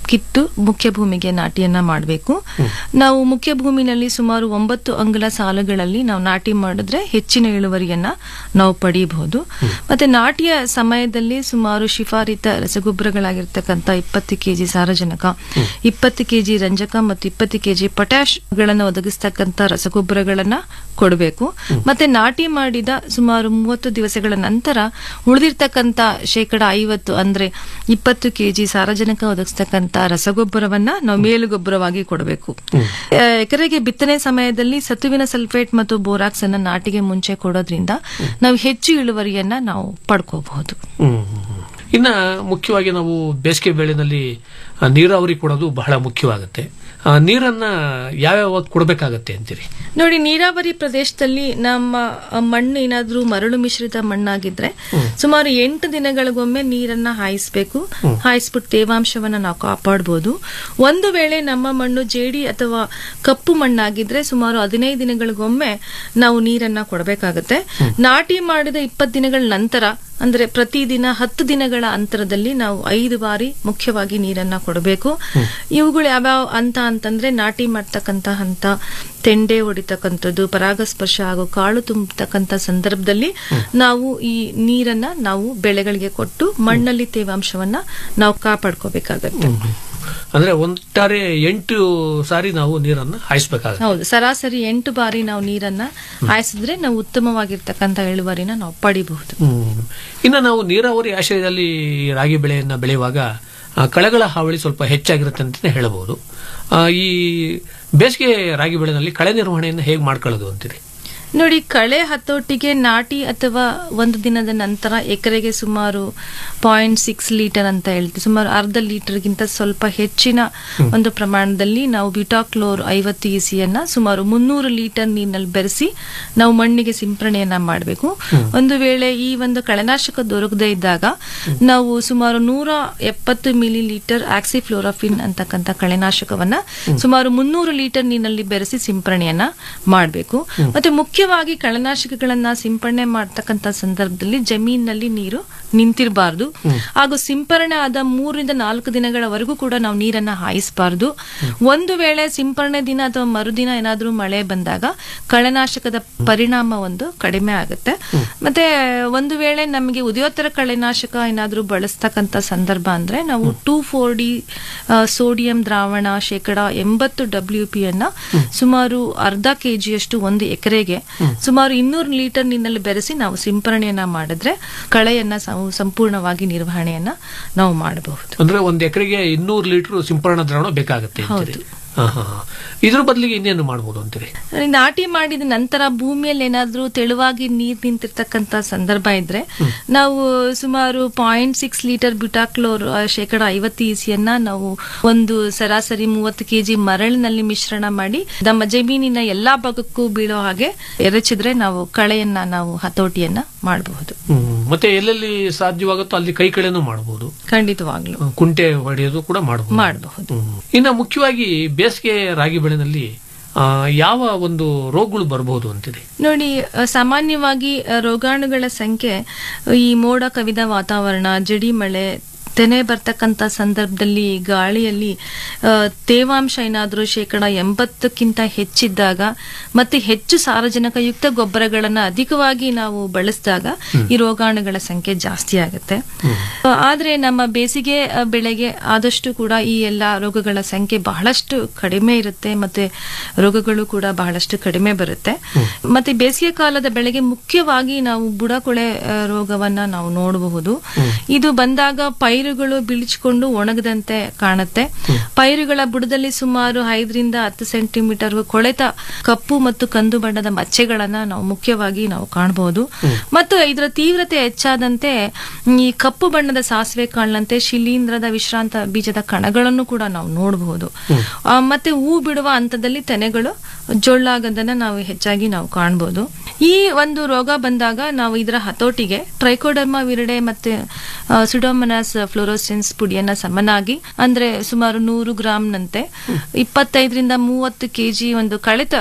S17: ಕಿತ್ತು ಮುಖ್ಯ ಭೂಮಿಗೆ ನಾಟಿಯನ್ನ ಮಾಡಬೇಕು ನಾವು ಮುಖ್ಯ ಭೂಮಿನಲ್ಲಿ ಸುಮಾರು ಒಂಬತ್ತು ಅಂಗುಲ ಸಾಲುಗಳಲ್ಲಿ ನಾವು ನಾಟಿ ಮಾಡಿದ್ರೆ ಹೆಚ್ಚಿನ ಇಳುವರಿಯನ್ನ ನಾವು ಪಡೆಯಬಹುದು ಮತ್ತೆ ನಾಟಿಯ ಸಮಯದಲ್ಲಿ ಸುಮಾರು ಶಿಫಾರಿತ ರಸಗೊಬ್ಬರಗಳಾಗಿರ್ತಕ್ಕಂಥ ಇಪ್ಪತ್ತು ಕೆಜಿ ಸಾರಜನಕ ಇಪ್ಪತ್ತು ಕೆಜಿ ರಂಜಕ ಮತ್ತು ಇಪ್ಪತ್ತು ಕೆಜಿ ಪೊಟ್ಯಾಶ್ ಗಳನ್ನ ಒದಗಿಸ್ತಕ್ಕಂಥ ರಸಗೊಬ್ಬರಗಳನ್ನ ಕೊಡಬೇಕು ಮತ್ತೆ ನಾಟಿ ಮಾಡಿದ ಸುಮಾರು ಮೂವತ್ತು ದಿವಸಗಳ ನಂತರ ಉಳಿದಿರ್ತಕ್ಕಂಥ ಶೇಕಡ ಐವತ್ತು ಅಂದ್ರೆ ಇಪ್ಪತ್ತು ಕೆಜಿ ಸಾರಜನಕ ಒದಗಿಸ್ತಕ್ಕಂಥ ರಸಗೊಬ್ಬರವನ್ನ ನಾವು ಮೇಲುಗೊಬ್ಬರವಾಗಿ ಕೊಡಬೇಕು ಆ, ಎಕರೆಗೆ ಬಿತ್ತನೆ ಸಮಯದಲ್ಲಿ ಸತುವಿನ ಸಲ್ಫೇಟ್ ಮತ್ತು ಬೋರಾಕ್ಸ್ ಅನ್ನ ನಾಟಿಗೆ ಮುಂಚೆ ಕೊಡೋದ್ರಿಂದ ನಾವು ಹೆಚ್ಚು ಇಳುವರಿಯನ್ನ ನಾವು ಪಡ್ಕೋಬಹುದು
S16: ಹ್ಮ್. ಇನ್ನ ಮುಖ್ಯವಾಗಿ ನಾವು ಬೇಸಿಗೆ ಬೆಳೆನಲ್ಲಿ ಆ, ನೀರಾವರಿ ಕೊಡೋದು ಬಹಳ ಮುಖ್ಯವಾಗುತ್ತೆ ಆ, ನೀರನ್ನ ಯಾವ್ಯಾವ ಕೊಡಬೇಕಾಗತ್ತೆ ಅಂತೀರಿ
S17: ನೋಡಿ ನೀರಾವರಿ ಪ್ರದೇಶದಲ್ಲಿ ನಮ್ಮ ಆ, ಮಣ್ಣು ಏನಾದ್ರೂ ಮರಳು ಮಿಶ್ರಿತ ಮಣ್ಣಾಗಿದ್ರೆ ಸುಮಾರು ಎಂಟು ದಿನಗಳಿಗೊಮ್ಮೆ ನೀರನ್ನ ಹಾಯಿಸ್ಬೇಕು ಹಾಯಿಸ್ಬಿಟ್ಟು ತೇವಾಂಶವನ್ನ ನಾವು ಕಾಪಾಡಬಹುದು ಒಂದು ವೇಳೆ ನಮ್ಮ ಮಣ್ಣು ಜೇಡಿ ಅಥವಾ ಕಪ್ಪು ಮಣ್ಣಾಗಿದ್ರೆ ಸುಮಾರು ಹದಿನೈದು ದಿನಗಳಿಗೊಮ್ಮೆ ನಾವು ನೀರನ್ನ ಕೊಡಬೇಕಾಗತ್ತೆ ನಾಟಿ ಮಾಡಿದ ಇಪ್ಪತ್ತು ದಿನಗಳ ನಂತರ ಅಂದ್ರೆ ಪ್ರತಿದಿನ ಹತ್ತು ದಿನಗಳ ಅಂತರದಲ್ಲಿ ನಾವು ಐದು ಬಾರಿ ಮುಖ್ಯವಾಗಿ ನೀರನ್ನ ಕೊಡಬೇಕು ಇವುಗಳು ಯಾವ್ಯಾವ ಅಂತ ಅಂತಂದ್ರೆ ನಾಟಿ ಮಾಡ್ತಕ್ಕಂತ ಹಂತ ತೆಂಡೆ ಹೊಡಿತಕ್ಕಂಥದ್ದು ಪರಾಗಸ್ಪರ್ಶ ಹಾಗೂ ಕಾಳು ತುಂಬತಕ್ಕಂತ ಸಂದರ್ಭದಲ್ಲಿ ನಾವು ಈ ನೀರನ್ನ ನಾವು ಬೆಳೆಗಳಿಗೆ ಕೊಟ್ಟು ಮಣ್ಣಲ್ಲಿ ತೇವಾಂಶವನ್ನ ನಾವು ಕಾಪಾಡ್ಕೋಬೇಕಾಗತ್ತೆ
S16: ಅಂದ್ರೆ ಒಟ್ಟಾರೆ ಎಂಟು ಸಾರಿ ನಾವು ನೀರನ್ನ ಹಾಯಿಸ್ಬೇಕಾಗತ್ತೆ
S17: ಹೌದು ಸರಾಸರಿ ಎಂಟು ಬಾರಿ ನಾವು ನೀರನ್ನ ಹಾಯಿಸಿದ್ರೆ ನಾವು ಉತ್ತಮವಾಗಿರ್ತಕ್ಕಂಥ ಇಳುವರಿನ ನಾವು ಪಡಿಬಹುದು
S16: ಹ್ಮ್. ಇನ್ನು ನಾವು ನೀರಾವರಿ ಆಶ್ರಯದಲ್ಲಿ ರಾಗಿ ಬೆಳೆಯನ್ನ ಬೆಳೆಯುವಾಗ ಆ, ಕಳೆಗಳ ಹಾವಳಿ ಸ್ವಲ್ಪ ಹೆಚ್ಚಾಗಿರುತ್ತೆ ಅಂತಾನೆ ಹೇಳಬಹುದು ಆ, ಈ ಬೇಸಿಗೆ ರಾಗಿ ಬೆಳೆನಲ್ಲಿ ಕಳೆ ನಿರ್ವಹಣೆಯನ್ನು ಹೇಗೆ ಮಾಡ್ಕೊಳ್ಳೋದು ಅಂತೀರಿ
S17: ನೋಡಿ ಕಳೆ ಹತೋಟಿಗೆ ನಾಟಿ ಅಥವಾ ಒಂದು ದಿನದ ನಂತರ ಎಕರೆಗೆ ಸುಮಾರು ಪಾಯಿಂಟ್ ಸಿಕ್ಸ್ ಲೀಟರ್ ಅಂತ ಹೇಳ್ತೀವಿ ಸುಮಾರು ಅರ್ಧ ಲೀಟರ್ಗಿಂತ ಸ್ವಲ್ಪ ಹೆಚ್ಚಿನ ಒಂದು ಪ್ರಮಾಣದಲ್ಲಿ ನಾವು ಬಿಟಾಕ್ಲೋರ್ ಐವತ್ತು ಇಸಿಯನ್ನ ಸುಮಾರು ಮುನ್ನೂರು ಲೀಟರ್ ನೀರಿನಲ್ಲಿ ಬೆರೆಸಿ ನಾವು ಮಣ್ಣಿಗೆ ಸಿಂಪರಣೆಯನ್ನ ಮಾಡಬೇಕು ಒಂದು ವೇಳೆ ಈ ಒಂದು ಕಳೆನಾಶಕ ದೊರಕದೇ ಇದ್ದಾಗ ನಾವು ಸುಮಾರು ನೂರ ಎಪ್ಪತ್ತು ಮಿಲಿ ಲೀಟರ್ ಆಕ್ಸಿಫ್ಲೋರಾಫಿನ್ ಅಂತಕ್ಕಂಥ ಕಳೆನಾಶಕವನ್ನ ಸುಮಾರು ಮುನ್ನೂರು ಲೀಟರ್ ನೀರಿನಲ್ಲಿ ಬೆರೆಸಿ ಸಿಂಪರಣೆಯನ್ನ ಮಾಡಬೇಕು ಮತ್ತೆ ಮುಖ್ಯವಾಗಿ ಕಳೆನಾಶಕಗಳನ್ನ ಸಿಂಪರಣೆ ಮಾಡ್ತಕ್ಕಂಥ ಸಂದರ್ಭದಲ್ಲಿ ಜಮೀನಿನಲ್ಲಿ ನೀರು ನಿಂತಿರಬಾರ್ದು ಹಾಗೂ ಸಿಂಪರಣೆ ಆದ ಮೂರರಿಂದ ನಾಲ್ಕು ದಿನಗಳವರೆಗೂ ಕೂಡ ನಾವು ನೀರನ್ನ ಹಾಯಿಸಬಾರ್ದು ಒಂದು ವೇಳೆ ಸಿಂಪರಣೆ ದಿನ ಅಥವಾ ಮರುದಿನ ಏನಾದ್ರೂ ಮಳೆ ಬಂದಾಗ ಕಳೆನಾಶಕದ ಪರಿಣಾಮ ಒಂದು ಕಡಿಮೆ ಆಗುತ್ತೆ ಮತ್ತೆ ಒಂದು ವೇಳೆ ನಮಗೆ ಉದಯೋತ್ತರ ಕಳೆನಾಶಕ ಏನಾದ್ರೂ ಬಳಸ್ತಕ್ಕಂಥ ಸಂದರ್ಭ ಅಂದ್ರೆ ನಾವು ಟೂ ಫೋರ್ ಡಿ ಸೋಡಿಯಂ ದ್ರಾವಣ ಶೇಕಡ ಎಂಬತ್ತು ಡಬ್ಲ್ಯೂ ಪಿ ಅನ್ನ ಸುಮಾರು ಅರ್ಧ ಕೆಜಿಯಷ್ಟು ಒಂದು ಎಕರೆಗೆ ಸುಮಾರು ಇನ್ನೂರು ಲೀಟರ್ ನೀರಿನಲ್ಲಿ ಬೆರೆಸಿ ನಾವು ಸಿಂಪರಣೆಯನ್ನ ಮಾಡಿದ್ರೆ ಕಳೆಯನ್ನ ನಾವು ಸಂಪೂರ್ಣವಾಗಿ ನಿರ್ವಹಣೆಯನ್ನ ನಾವು ಮಾಡಬಹುದು
S16: ಅಂದ್ರೆ ಒಂದ್ ಎಕರೆಗೆ ಇನ್ನೂರು ಲೀಟರ್ ಸಿಂಪರಣಾ ದ್ರಾವಣ ಬೇಕಾಗುತ್ತೆ ಅಂತೀರಿ ಹಾ, ಹಾ, ಹಾ. ಇದ್ರ ಬದಲಿಗೆ ಇನ್ನೇನು ಮಾಡಬಹುದು ಅಂತೀರಿ
S17: ನಾಟಿ ಮಾಡಿದ ನಂತರ ಭೂಮಿಯಲ್ಲಿ ಏನಾದ್ರೂ ತೆಳುವಾಗಿ ನೀರ್ ನಿಂತಿರ್ತಕ್ಕಂತ ಸಂದರ್ಭ ಇದ್ರೆ ನಾವು ಸುಮಾರು ಪಾಯಿಂಟ್ ಸಿಕ್ಸ್ ಲೀಟರ್ ಬ್ಯುಟಾಕ್ಲೋರ್ ಆ, ಶೇಕಡ ಐವತ್ತು ಇಸಿಯನ್ನ ನಾವು ಒಂದು ಸರಾಸರಿ ಮೂವತ್ತು ಕೆಜಿ ಮರಳಿನಲ್ಲಿ ಮಿಶ್ರಣ ಮಾಡಿ ನಮ್ಮ ಜಮೀನಿನ ಎಲ್ಲಾ ಭಾಗಕ್ಕೂ ಬೀಳೋ ಹಾಗೆ ಎರಚಿದ್ರೆ ನಾವು ಕಳೆಯನ್ನ ನಾವು ಹತೋಟಿಯನ್ನ ಮಾಡಬಹುದು
S16: ಹ್ಮ್. ಮತ್ತೆ ಎಲ್ಲೆಲ್ಲಿ ಸಾಧ್ಯವಾಗುತ್ತೋ ಅಲ್ಲಿ ಕೈ ಕಳೆನೂ ಮಾಡಬಹುದು
S17: ಖಂಡಿತವಾಗ್ಲು
S16: ಕುಂಟೆ ಹೊಡೆಯೋದು ಕೂಡ ಮಾಡಬಹುದು
S17: ಮಾಡಬಹುದು
S16: ಇನ್ನು ಮುಖ್ಯವಾಗಿ ಬೇಸಿಗೆ ರಾಗಿ ಬೆಳೆನಲ್ಲಿ ಆ, ಯಾವ ಒಂದು ರೋಗಗಳು ಬರಬಹುದು ಅಂತೀರಿ
S17: ನೋಡಿ ಅ, ಸಾಮಾನ್ಯವಾಗಿ ಅ, ರೋಗಾಣುಗಳ ಸಂಖ್ಯೆ ಈ ಮೋಡ ಕವಿದ ವಾತಾವರಣ ಜಡಿ ಮಳೆ ತೆನೆ ಬರ್ತಕ್ಕಂಥ ಸಂದರ್ಭದಲ್ಲಿ ಗಾಳಿಯಲ್ಲಿ ಆ, ತೇವಾಂಶ ಏನಾದರೂ ಶೇಕಡ ಎಂಬತ್ತಕ್ಕಿಂತ ಹೆಚ್ಚಿದ್ದಾಗ ಮತ್ತೆ ಹೆಚ್ಚು ಸಾರಜನಕಯುಕ್ತ ಗೊಬ್ಬರಗಳನ್ನ ಅಧಿಕವಾಗಿ ನಾವು ಬಳಸಿದಾಗ ಈ ರೋಗಾಣುಗಳ ಸಂಖ್ಯೆ ಜಾಸ್ತಿ ಆಗುತ್ತೆ ಆ, ಆದ್ರೆ ನಮ್ಮ ಬೇಸಿಗೆ ಆ, ಬೆಳೆಗೆ ಆದಷ್ಟು ಕೂಡ ಈ ಎಲ್ಲ ರೋಗಗಳ ಸಂಖ್ಯೆ ಬಹಳಷ್ಟು ಕಡಿಮೆ ಇರುತ್ತೆ ಮತ್ತೆ ರೋಗಗಳು ಕೂಡ ಬಹಳಷ್ಟು ಕಡಿಮೆ ಬರುತ್ತೆ ಮತ್ತೆ ಬೇಸಿಗೆ ಕಾಲದ ಬೆಳೆಗೆ ಮುಖ್ಯವಾಗಿ ನಾವು ಬುಡಕೊಳೆ ಆ, ರೋಗವನ್ನ ನಾವು ನೋಡಬಹುದು ಇದು ಬಂದಾಗ ಪೈರುಗಳು ಬಿಳಿಚಿಕೊಂಡು ಒಣಗದಂತೆ ಕಾಣುತ್ತೆ ಪೈರುಗಳ ಬುಡದಲ್ಲಿ ಸುಮಾರು ಐದರಿಂದ ಹತ್ತು ಸೆಂಟಿಮೀಟರ್ ಕೊಳೆತ ಕಪ್ಪು ಮತ್ತು ಕಂದು ಬಣ್ಣದ ಮಚ್ಚೆಗಳನ್ನ ನಾವು ಮುಖ್ಯವಾಗಿ ನಾವು ಕಾಣಬಹುದು ಮತ್ತು ಇದರ ತೀವ್ರತೆ ಹೆಚ್ಚಾದಂತೆ ಈ ಕಪ್ಪು ಬಣ್ಣದ ಸಾಸಿವೆ ಕಾಳಿನಂತೆ ಶಿಲೀಂಧ್ರದ ವಿಶ್ರಾಂತ ಬೀಜದ ಕಣಗಳನ್ನು ಕೂಡ ನಾವು ನೋಡಬಹುದು ಆ, ಮತ್ತೆ ಹೂ ಬಿಡುವ ಹಂತದಲ್ಲಿ ತೆನೆಗಳು ಜೊಳ್ಳಾಗದನ್ನ ನಾವು ಹೆಚ್ಚಾಗಿ ನಾವು ಕಾಣಬಹುದು ಈ ಒಂದು ರೋಗ ಬಂದಾಗ ನಾವು ಇದರ ಹತೋಟಿಗೆ ಟ್ರೈಕೋಡರ್ಮಾ ವಿರಡೆ ಮತ್ತೆ ಸುಡೋಮನಾಸ್ ಫ್ಲೋರೋಸೆನ್ಸ್ ಪುಡಿಯನ್ನ ಸಮನಾಗಿ ಅಂದ್ರೆ ಸುಮಾರು ನೂರು ಗ್ರಾಂನಂತೆ ಇಪ್ಪತ್ತೈದರಿಂದ ಮೂವತ್ತು ಕೆಜಿ ಒಂದು ಕಳೆತ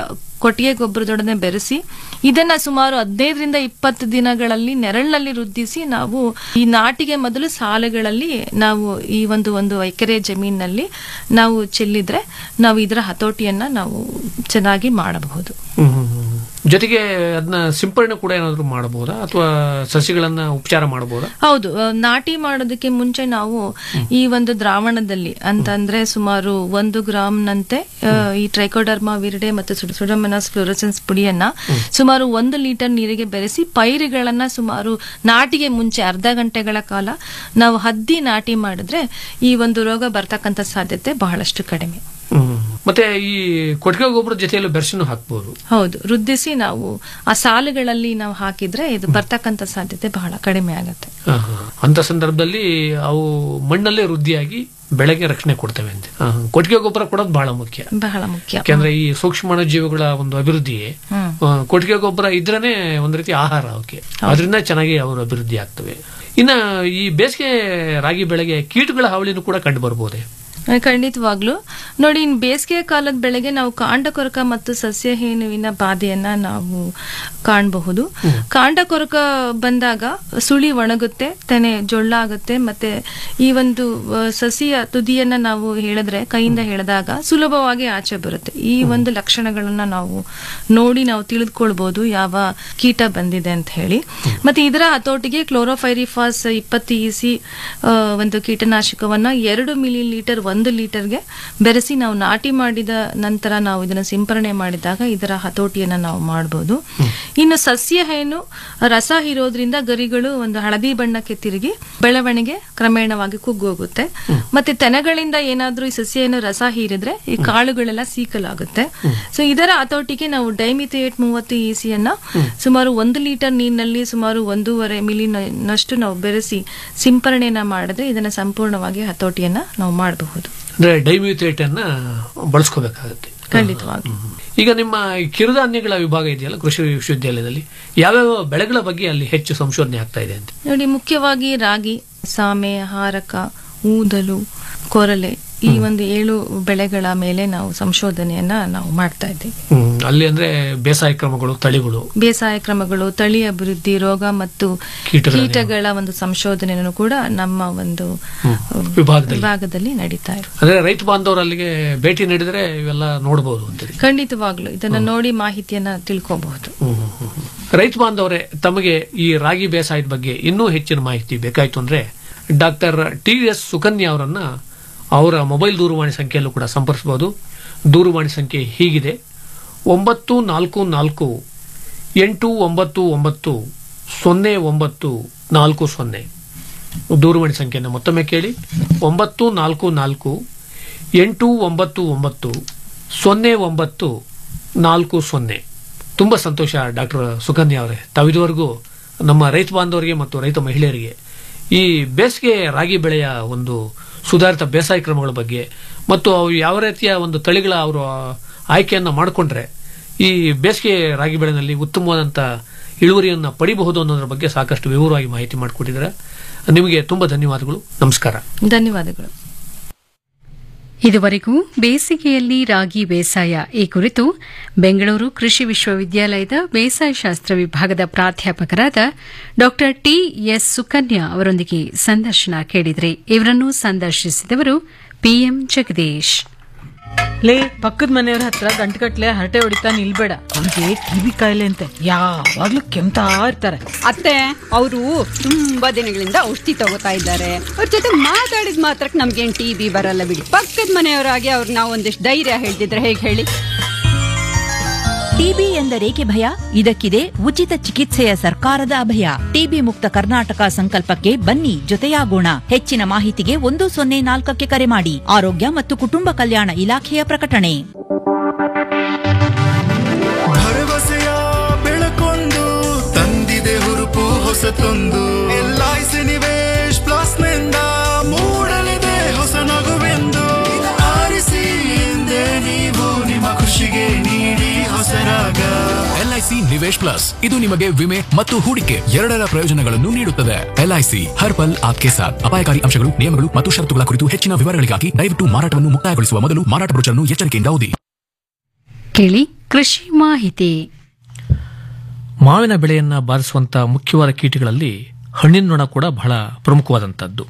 S17: ಕೊಟ್ಟಿಗೆ ಗೊಬ್ಬರದೊಡನೆ ಬೆರೆಸಿ ಇದನ್ನ ಸುಮಾರು ಹದಿನೈದರಿಂದ ಇಪ್ಪತ್ತು ದಿನಗಳಲ್ಲಿ ನೆರಳಿನಲ್ಲಿ ವೃದ್ಧಿಸಿ ನಾವು ಈ ನಾಟಿಗೆ ಮೊದಲು ಸಾಲುಗಳಲ್ಲಿ ನಾವು ಈ ಒಂದು ಒಂದು ಎಕರೆ ಜಮೀನಿನಲ್ಲಿ ನಾವು ಚೆಲ್ಲಿದ್ರೆ ನಾವು ಇದರ ಹತೋಟಿಯನ್ನ ನಾವು ಚೆನ್ನಾಗಿ ಮಾಡಬಹುದು
S16: ಹ್ಮ್, ಹ್ಮ್, ಹ್ಮ್. ಜೊತೆಗೆ ಅದನ್ನ ಸಿಂಪರಣೆ ಕೂಡ ಏನಾದ್ರು ಮಾಡಬಹುದಾ ಅಥವಾ ಸಸಿಗಳನ್ನ ಉಪಚಾರ ಮಾಡಬಹುದಾ
S17: ಹೌದು ಆ, ನಾಟಿ ಮಾಡೋದಕ್ಕೆ ಮುಂಚೆ ನಾವು ಈ ಒಂದು ದ್ರಾವಣದಲ್ಲಿ ಅಂತಂದ್ರೆ ಸುಮಾರು ಒಂದು ಗ್ರಾಮ್ನಂತೆ ಆ, ಈ ಟ್ರೈಕೋಡರ್ಮಾ ವಿರಿಡೆ ಮತ್ತು ಸುಡಮನಸ್ ಫ್ಲೋರಸೆನ್ಸ್ ಪುಡಿಯನ್ನ ಸುಮಾರು ಒಂದು ಲೀಟರ್ ನೀರಿಗೆ ಬೆರೆಸಿ ಪೈರುಗಳನ್ನ ಸುಮಾರು ನಾಟಿಗೆ ಮುಂಚೆ ಅರ್ಧ ಗಂಟೆಗಳ ಕಾಲ ನಾವು ಹದ್ದಿ ನಾಟಿ ಮಾಡಿದ್ರೆ ಈ ಒಂದು ರೋಗ ಬರ್ತಕ್ಕಂಥ ಸಾಧ್ಯತೆ ಬಹಳಷ್ಟು ಕಡಿಮೆ
S16: ಹ್ಮ್. ಮತ್ತೆ ಈ ಕೊಟ್ಟಿಗೆ ಗೊಬ್ಬರ ಜೊತೆಯಲ್ಲಿ ಬೆರಸನ್ನು ಹಾಕ್ಬೋದು
S17: ಹೌದು ವೃದ್ಧಿಸಿ ನಾವು ಆ ಸಾಲುಗಳಲ್ಲಿ ನಾವು ಹಾಕಿದ್ರೆ ಇದು ಬರ್ತಕ್ಕಂಥ ಸಾಧ್ಯತೆ ಬಹಳ ಕಡಿಮೆ ಆಗುತ್ತೆ
S16: ಆ, ಹಾ. ಅಂತ ಸಂದರ್ಭದಲ್ಲಿ ಅವು ಮಣ್ಣಲ್ಲೇ ವೃದ್ಧಿಯಾಗಿ ಬೆಳೆಗೆ ರಕ್ಷಣೆ ಕೊಡ್ತವೆ ಅಂತ ಆ, ಹಾ. ಕೊಟ್ಟಿಗೆ ಗೊಬ್ಬರ ಕೊಡೋದು ಬಹಳ ಮುಖ್ಯ
S17: ಬಹಳ ಮುಖ್ಯ
S16: ಯಾಕೆಂದ್ರೆ ಈ ಸೂಕ್ಷ್ಮ ಜೀವಿಗಳ ಒಂದು ಅಭಿವೃದ್ಧಿ
S17: ಹ್ಮ್.
S16: ಆ, ಕೊಟ್ಟಿಗೆ ಗೊಬ್ಬರ ಇದ್ರೇನೆ ಒಂದ್ ರೀತಿ ಆಹಾರ ಅವಕ್ಕೆ ಅದರಿಂದ ಚೆನ್ನಾಗಿ ಅವರು ಅಭಿವೃದ್ಧಿ ಆಗ್ತವೆ ಇನ್ನ ಈ ಬೇಸಿಗೆ ರಾಗಿ ಬೆಳೆಗೆ ಕೀಟಗಳ ಹಾವಳಿನೂ ಕೂಡ ಕಂಡು ಬರ್ಬೋದೆ
S17: ಆ, ಖಂಡಿತವಾಗ್ಲು ನೋಡಿ ಇನ್ ಬೇಸಿಗೆ ಕಾಲದ ಬೆಳೆಗೆ ನಾವು ಕಾಂಡ ಕೊರಕ ಮತ್ತು ಸಸ್ಯ ಹೇನುವಿನ ಬಾಧೆಯನ್ನ ನಾವು ಕಾಣಬಹುದು ಕಾಂಡ ಕೊರಕ ಬಂದಾಗ ಸುಳಿ ಒಣಗುತ್ತೆ ತೆನೆ ಜೊಳ್ಳಾಗುತ್ತೆ ಮತ್ತೆ ಈ ಒಂದು ಆ, ಸಸಿಯ ತುದಿಯನ್ನ ನಾವು ಹೇಳಿದ್ರೆ ಕೈಯಿಂದ ಹೇಳಿದಾಗ ಸುಲಭವಾಗಿ ಆಚೆ ಬರುತ್ತೆ ಈ ಒಂದು ಲಕ್ಷಣಗಳನ್ನ ನಾವು ನೋಡಿ ನಾವು ತಿಳಿದುಕೊಳ್ಬಹುದು ಯಾವ ಕೀಟ ಬಂದಿದೆ ಅಂತ ಹೇಳಿ ಮತ್ತೆ ಇದರ ಹತೋಟಿಗೆ ಕ್ಲೋರೋಫೈರಿಫಾಸ್ ಇಪ್ಪತ್ತು ಇಸಿ ಒಂದು ಕೀಟನಾಶಕವನ್ನ ಎರಡು ಮಿಲಿ ಲೀಟರ್ ಒಂದು ಲೀಟರ್ಗೆ ಬೆರೆಸಿ ನಾವು ನಾಟಿ ಮಾಡಿದ ನಂತರ ನಾವು ಇದನ್ನ ಸಿಂಪರಣೆ ಮಾಡಿದಾಗ ಇದರ ಹತೋಟಿಯನ್ನ ನಾವು ಮಾಡಬಹುದು ಇನ್ನು ಸಸ್ಯ ಹೇನು ರಸ ಹೀರೋದ್ರಿಂದ ಗರಿಗಳು ಒಂದು ಹಳದಿ ಬಣ್ಣಕ್ಕೆ ತಿರುಗಿ ಬೆಳವಣಿಗೆ ಕ್ರಮೇಣವಾಗಿ ಕುಗ್ಗೋಗುತ್ತೆ ಮತ್ತೆ ತೆನೆಗಳಿಂದ ಏನಾದ್ರೂ ಈ ಸಸ್ಯ ಏನು ರಸ ಹೀರಿದ್ರೆ ಈ ಕಾಳುಗಳೆಲ್ಲ ಸೀಕಲಾಗುತ್ತೆ ಸೊ ಇದರ ಹತೋಟಿಗೆ ನಾವು ಡೈಮಿಥಿಯೇಟ್ ಮೂವತ್ತು ಇಸಿಯನ್ನ ಸುಮಾರು ಒಂದು ಲೀಟರ್ ನೀರಿನಲ್ಲಿ ಸುಮಾರು ಒಂದೂವರೆ ಮಿಲಿನಷ್ಟು ನಾವು ಬೆರೆಸಿ ಸಿಂಪರಣೆಯನ್ನ ಮಾಡಿದ್ರೆ ಇದನ್ನ ಸಂಪೂರ್ಣವಾಗಿ ಹತೋಟಿಯನ್ನ ನಾವು ಮಾಡಬಹುದು
S16: ಅಂದ್ರೆ ಡೈಮ್ಯೂಥೇಟ್ ಅನ್ನ ಬಳಸ್ಕೋಬೇಕಾಗುತ್ತೆ
S17: ಖಂಡಿತವಾಗಿ
S16: ಈಗ ನಿಮ್ಮ ಈ ಕಿರುಧಾನ್ಯಗಳ ವಿಭಾಗ ಇದೆಯಲ್ಲ ಕೃಷಿ ವಿಶ್ವವಿದ್ಯಾಲಯದಲ್ಲಿ ಯಾವ್ಯಾವ ಬೆಳೆಗಳ ಬಗ್ಗೆ ಅಲ್ಲಿ ಹೆಚ್ಚು ಸಂಶೋಧನೆ ಆಗ್ತಾ ಇದೆ ಅಂತ
S17: ನೋಡಿ ಮುಖ್ಯವಾಗಿ ರಾಗಿ ಸಾಮೆ ಹಾರಕ ಊದಲು ಕೊರಲೆ ಈ ಒಂದು ಏಳು ಬೆಳೆಗಳ ಮೇಲೆ ನಾವು ಸಂಶೋಧನೆಯನ್ನ ನಾವು ಮಾಡ್ತಾ ಇದ್ದೀವಿ
S16: ಹ್ಮ್, ಅಲ್ಲಿ ಅಂದ್ರೆ ಬೇಸಾಯ ಕ್ರಮಗಳು ತಳಿಗಳು
S17: ಬೇಸಾಯ ಕ್ರಮಗಳು ತಳಿ ಅಭಿವೃದ್ಧಿ ರೋಗ ಮತ್ತು
S16: ಕೀಟಗಳ
S17: ಕೀಟಗಳ ಒಂದು ಸಂಶೋಧನೆಯನ್ನು ಕೂಡ ನಮ್ಮ ಒಂದು
S16: ವಿಭಾಗದಲ್ಲಿ
S17: ವಿಭಾಗದಲ್ಲಿ ನಡೀತಾ ಇದೆ
S16: ಅಂದ್ರೆ ರೈತ ಬಾಂಧವರು ಅಲ್ಲಿಗೆ ಭೇಟಿ ನೀಡಿದ್ರೆ ಇವೆಲ್ಲ ನೋಡಬಹುದು ಅಂತೇಳಿ
S17: ಖಂಡಿತವಾಗ್ಲು ಇದನ್ನ ನೋಡಿ ಮಾಹಿತಿಯನ್ನ ತಿಳ್ಕೋಬಹುದು
S16: ಹ್ಮ್, ಹ್ಮ್, ಹ್ಮ್, ಹ್ಮ್. ರೈತ ಬಾಂಧವರೇ ತಮಗೆ ಈ ರಾಗಿ ಬೇಸಾಯದ ಬಗ್ಗೆ ಇನ್ನೂ ಹೆಚ್ಚಿನ ಮಾಹಿತಿ ಬೇಕಾಯ್ತು ಅಂದ್ರೆ ಡಾಕ್ಟರ್ ಟಿ ಎಸ್ ಸುಕನ್ಯಾ ಅವರನ್ನ ಅವರ ಮೊಬೈಲ್ ದೂರವಾಣಿ ಸಂಖ್ಯೆಯಲ್ಲೂ ಕೂಡ ಸಂಪರ್ಸಬಹುದು ದೂರವಾಣಿ ಸಂಖ್ಯೆ ಹೀಗಿದೆ ಒಂಬತ್ತು ನಾಲ್ಕು ನಾಲ್ಕು ಎಂಟು ಒಂಬತ್ತು ಒಂಬತ್ತು ಸೊನ್ನೆ ಒಂಬತ್ತು ನಾಲ್ಕು ಸೊನ್ನೆ ದೂರವಾಣಿ ಸಂಖ್ಯೆಯನ್ನು ಮತ್ತೊಮ್ಮೆ ಕೇಳಿ ಒಂಬತ್ತು ನಾಲ್ಕು ನಾಲ್ಕು ಎಂಟು ಒಂಬತ್ತು ಒಂಬತ್ತು ಸೊನ್ನೆ ಒಂಬತ್ತು ನಾಲ್ಕು ಸೊನ್ನೆ ತುಂಬ ಸಂತೋಷ ಡಾಕ್ಟರ್ ಸುಕನ್ಯಾ ಅವರೇ ತಾವಿದುವರೆಗೂ ನಮ್ಮ ರೈತ ಬಾಂಧವರಿಗೆ ಮತ್ತು ರೈತ ಮಹಿಳೆಯರಿಗೆ ಈ ಬೇಸಿಗೆ ರಾಗಿ ಬೆಳೆಯ ಒಂದು ಸುಧಾರಿತ ಬೇಸಾಯ ಕ್ರಮಗಳ ಬಗ್ಗೆ ಮತ್ತು ಅವು ಯಾವ ರೀತಿಯ ಒಂದು ತಳಿಗಳ ಅವರು ಆಯ್ಕೆಯನ್ನು ಮಾಡಿಕೊಂಡ್ರೆ ಈ ಬೇಸಿಗೆ ರಾಗಿ ಬೆಳೆನಲ್ಲಿ ಉತ್ತಮವಾದಂಥ ಇಳುವರಿಯನ್ನು ಪಡಿಬಹುದು ಅನ್ನೋದ್ರ ಬಗ್ಗೆ ಸಾಕಷ್ಟು ವಿವರವಾಗಿ ಮಾಹಿತಿ ಮಾಡಿಕೊಟ್ಟಿದ್ದಾರೆ ನಿಮಗೆ ತುಂಬ ಧನ್ಯವಾದಗಳು ನಮಸ್ಕಾರ
S17: ಧನ್ಯವಾದಗಳು
S2: ಇದುವರೆಗೂ ಬೇಸಿಗೆಯಲ್ಲಿ ರಾಗಿ ಬೇಸಾಯ ಈ ಕುರಿತು ಬೆಂಗಳೂರು ಕೃಷಿ ವಿಶ್ವವಿದ್ಯಾಲಯದ ಬೇಸಾಯ ಶಾಸ್ತ್ರ ವಿಭಾಗದ ಪ್ರಾಧ್ಯಾಪಕರಾದ ಡಾ ಟಿ ಎಸ್ ಸುಕನ್ಯಾ ಅವರೊಂದಿಗೆ ಸಂದರ್ಶನ ಕೇಳಿದ್ರಿ ಇವರನ್ನು ಸಂದರ್ಶಿಸಿದವರು ಪಿಎಂ ಜಗದೀಶ್
S18: ಲೇ ಪಕ್ಕದ ಮನೆಯವ್ರ ಹತ್ರ ಗಂಟುಗಟ್ಲೆ ಹರಟೆ ಹೊಡಿತಾ ನಿಲ್ಬೇಡ ಅವ್ರಿಗೆ ಕಿವಿ ಕಾಯಿಲೆ ಅಂತೆ ಯಾವಾಗ್ಲೂ ಕೆಮ್ತಾ ಇರ್ತಾರೆ
S7: ಅತ್ತೆ ಅವರು ತುಂಬಾ ದಿನಗಳಿಂದ ಔಷಧಿ ತಗೋತಾ ಇದ್ದಾರೆ ಅವ್ರ ಜೊತೆ ಮಾತಾಡಿದ ಮಾತ್ರಕ್ಕೆ ನಮ್ಗೇನ್ ಟಿ ಬಿ ಬರಲ್ಲ ಬಿಡಿ ಪಕ್ಕದ ಮನೆಯವರಾಗಿ ಅವ್ರು ನಾವು ಒಂದಿಷ್ಟು ಧೈರ್ಯ ಹೇಳ್ತಿದ್ರೆ ಹೇಗೆ ಹೇಳಿ
S1: ಟಿಬಿ ಎಂದರೇಕೆ ಭಯ ಇದಕ್ಕಿದೆ ಉಚಿತ ಚಿಕಿತ್ಸೆಯ ಸರ್ಕಾರದ ಅಭಯ ಟಿಬಿ ಮುಕ್ತ ಕರ್ನಾಟಕ ಸಂಕಲ್ಪಕ್ಕೆ ಬನ್ನಿ ಜೊತೆಯಾಗೋಣ ಹೆಚ್ಚಿನ ಮಾಹಿತಿಗೆ ಒಂದು ಸೊನ್ನೆ ನಾಲ್ಕಕ್ಕೆ ಕರೆ ಮಾಡಿ ಆರೋಗ್ಯ ಮತ್ತು ಕುಟುಂಬ ಕಲ್ಯಾಣ ಇಲಾಖೆಯ ಪ್ರಕಟಣೆ
S8: ಭರವಸೆಯ ಬೆಳಕೊಂದು ತಂದಿದೆ ಹುರುಪು ಹೊಸತೊಂದು ಎಲ್ಐಸಿ ನಿವೇಶ್ ಪ್ಲಸ್ ನಿಂದ ಮೂಡಲಿದೆ ಹೊಸ ನಗುವೆಂದು ಆರಿಸಿ ಹಿಂದೆ ನೀವು ನಿಮ್ಮ ಖುಷಿಗೆ ನೀಡಿ ಹೊಸರಾಗ
S9: ಎಲ್ಐಸಿ ನಿವೇಶ್ ಪ್ಲಸ್ ಇದು ನಿಮಗೆ ವಿಮೆ ಮತ್ತು ಹೂಡಿಕೆ ಎರಡರ ಪ್ರಯೋಜನಗಳನ್ನು ನೀಡುತ್ತದೆ ಎಲ್ಐಸಿ ಹರ್ ಪಲ್ ಆಪ್ಕೆ ಸಾಥ್ ಅಪಾಯಕಾರಿ ಅಂಶಗಳು ನಿಯಮಗಳು ಮತ್ತು ಷರತ್ತುಗಳ ಕುರಿತು ಹೆಚ್ಚಿನ ವಿವರಗಳಿಗಾಗಿ ದಯವಿಟ್ಟು ಮಾರಾಟವನ್ನು ಮುಕ್ತಾಯಗೊಳಿಸುವ ಮೊದಲು ಮಾರಾಟ ಬ್ರೋಚರ್ನ್ನು ಎಚ್ಚರಿಕೆಯಿಂದ ಓದಿ
S2: ಕೇಳಿ ಕೃಷಿ ಮಾಹಿತಿ
S16: ಮಾವಿನ ಬೆಳೆಯನ್ನು ಬಾಧಿಸುವಂಥ ಮುಖ್ಯವಾದ ಕೀಟಗಳಲ್ಲಿ ಹಣ್ಣಿನ ನೊಣ ಕೂಡ ಬಹಳ ಪ್ರಮುಖವಾದಂಥದ್ದು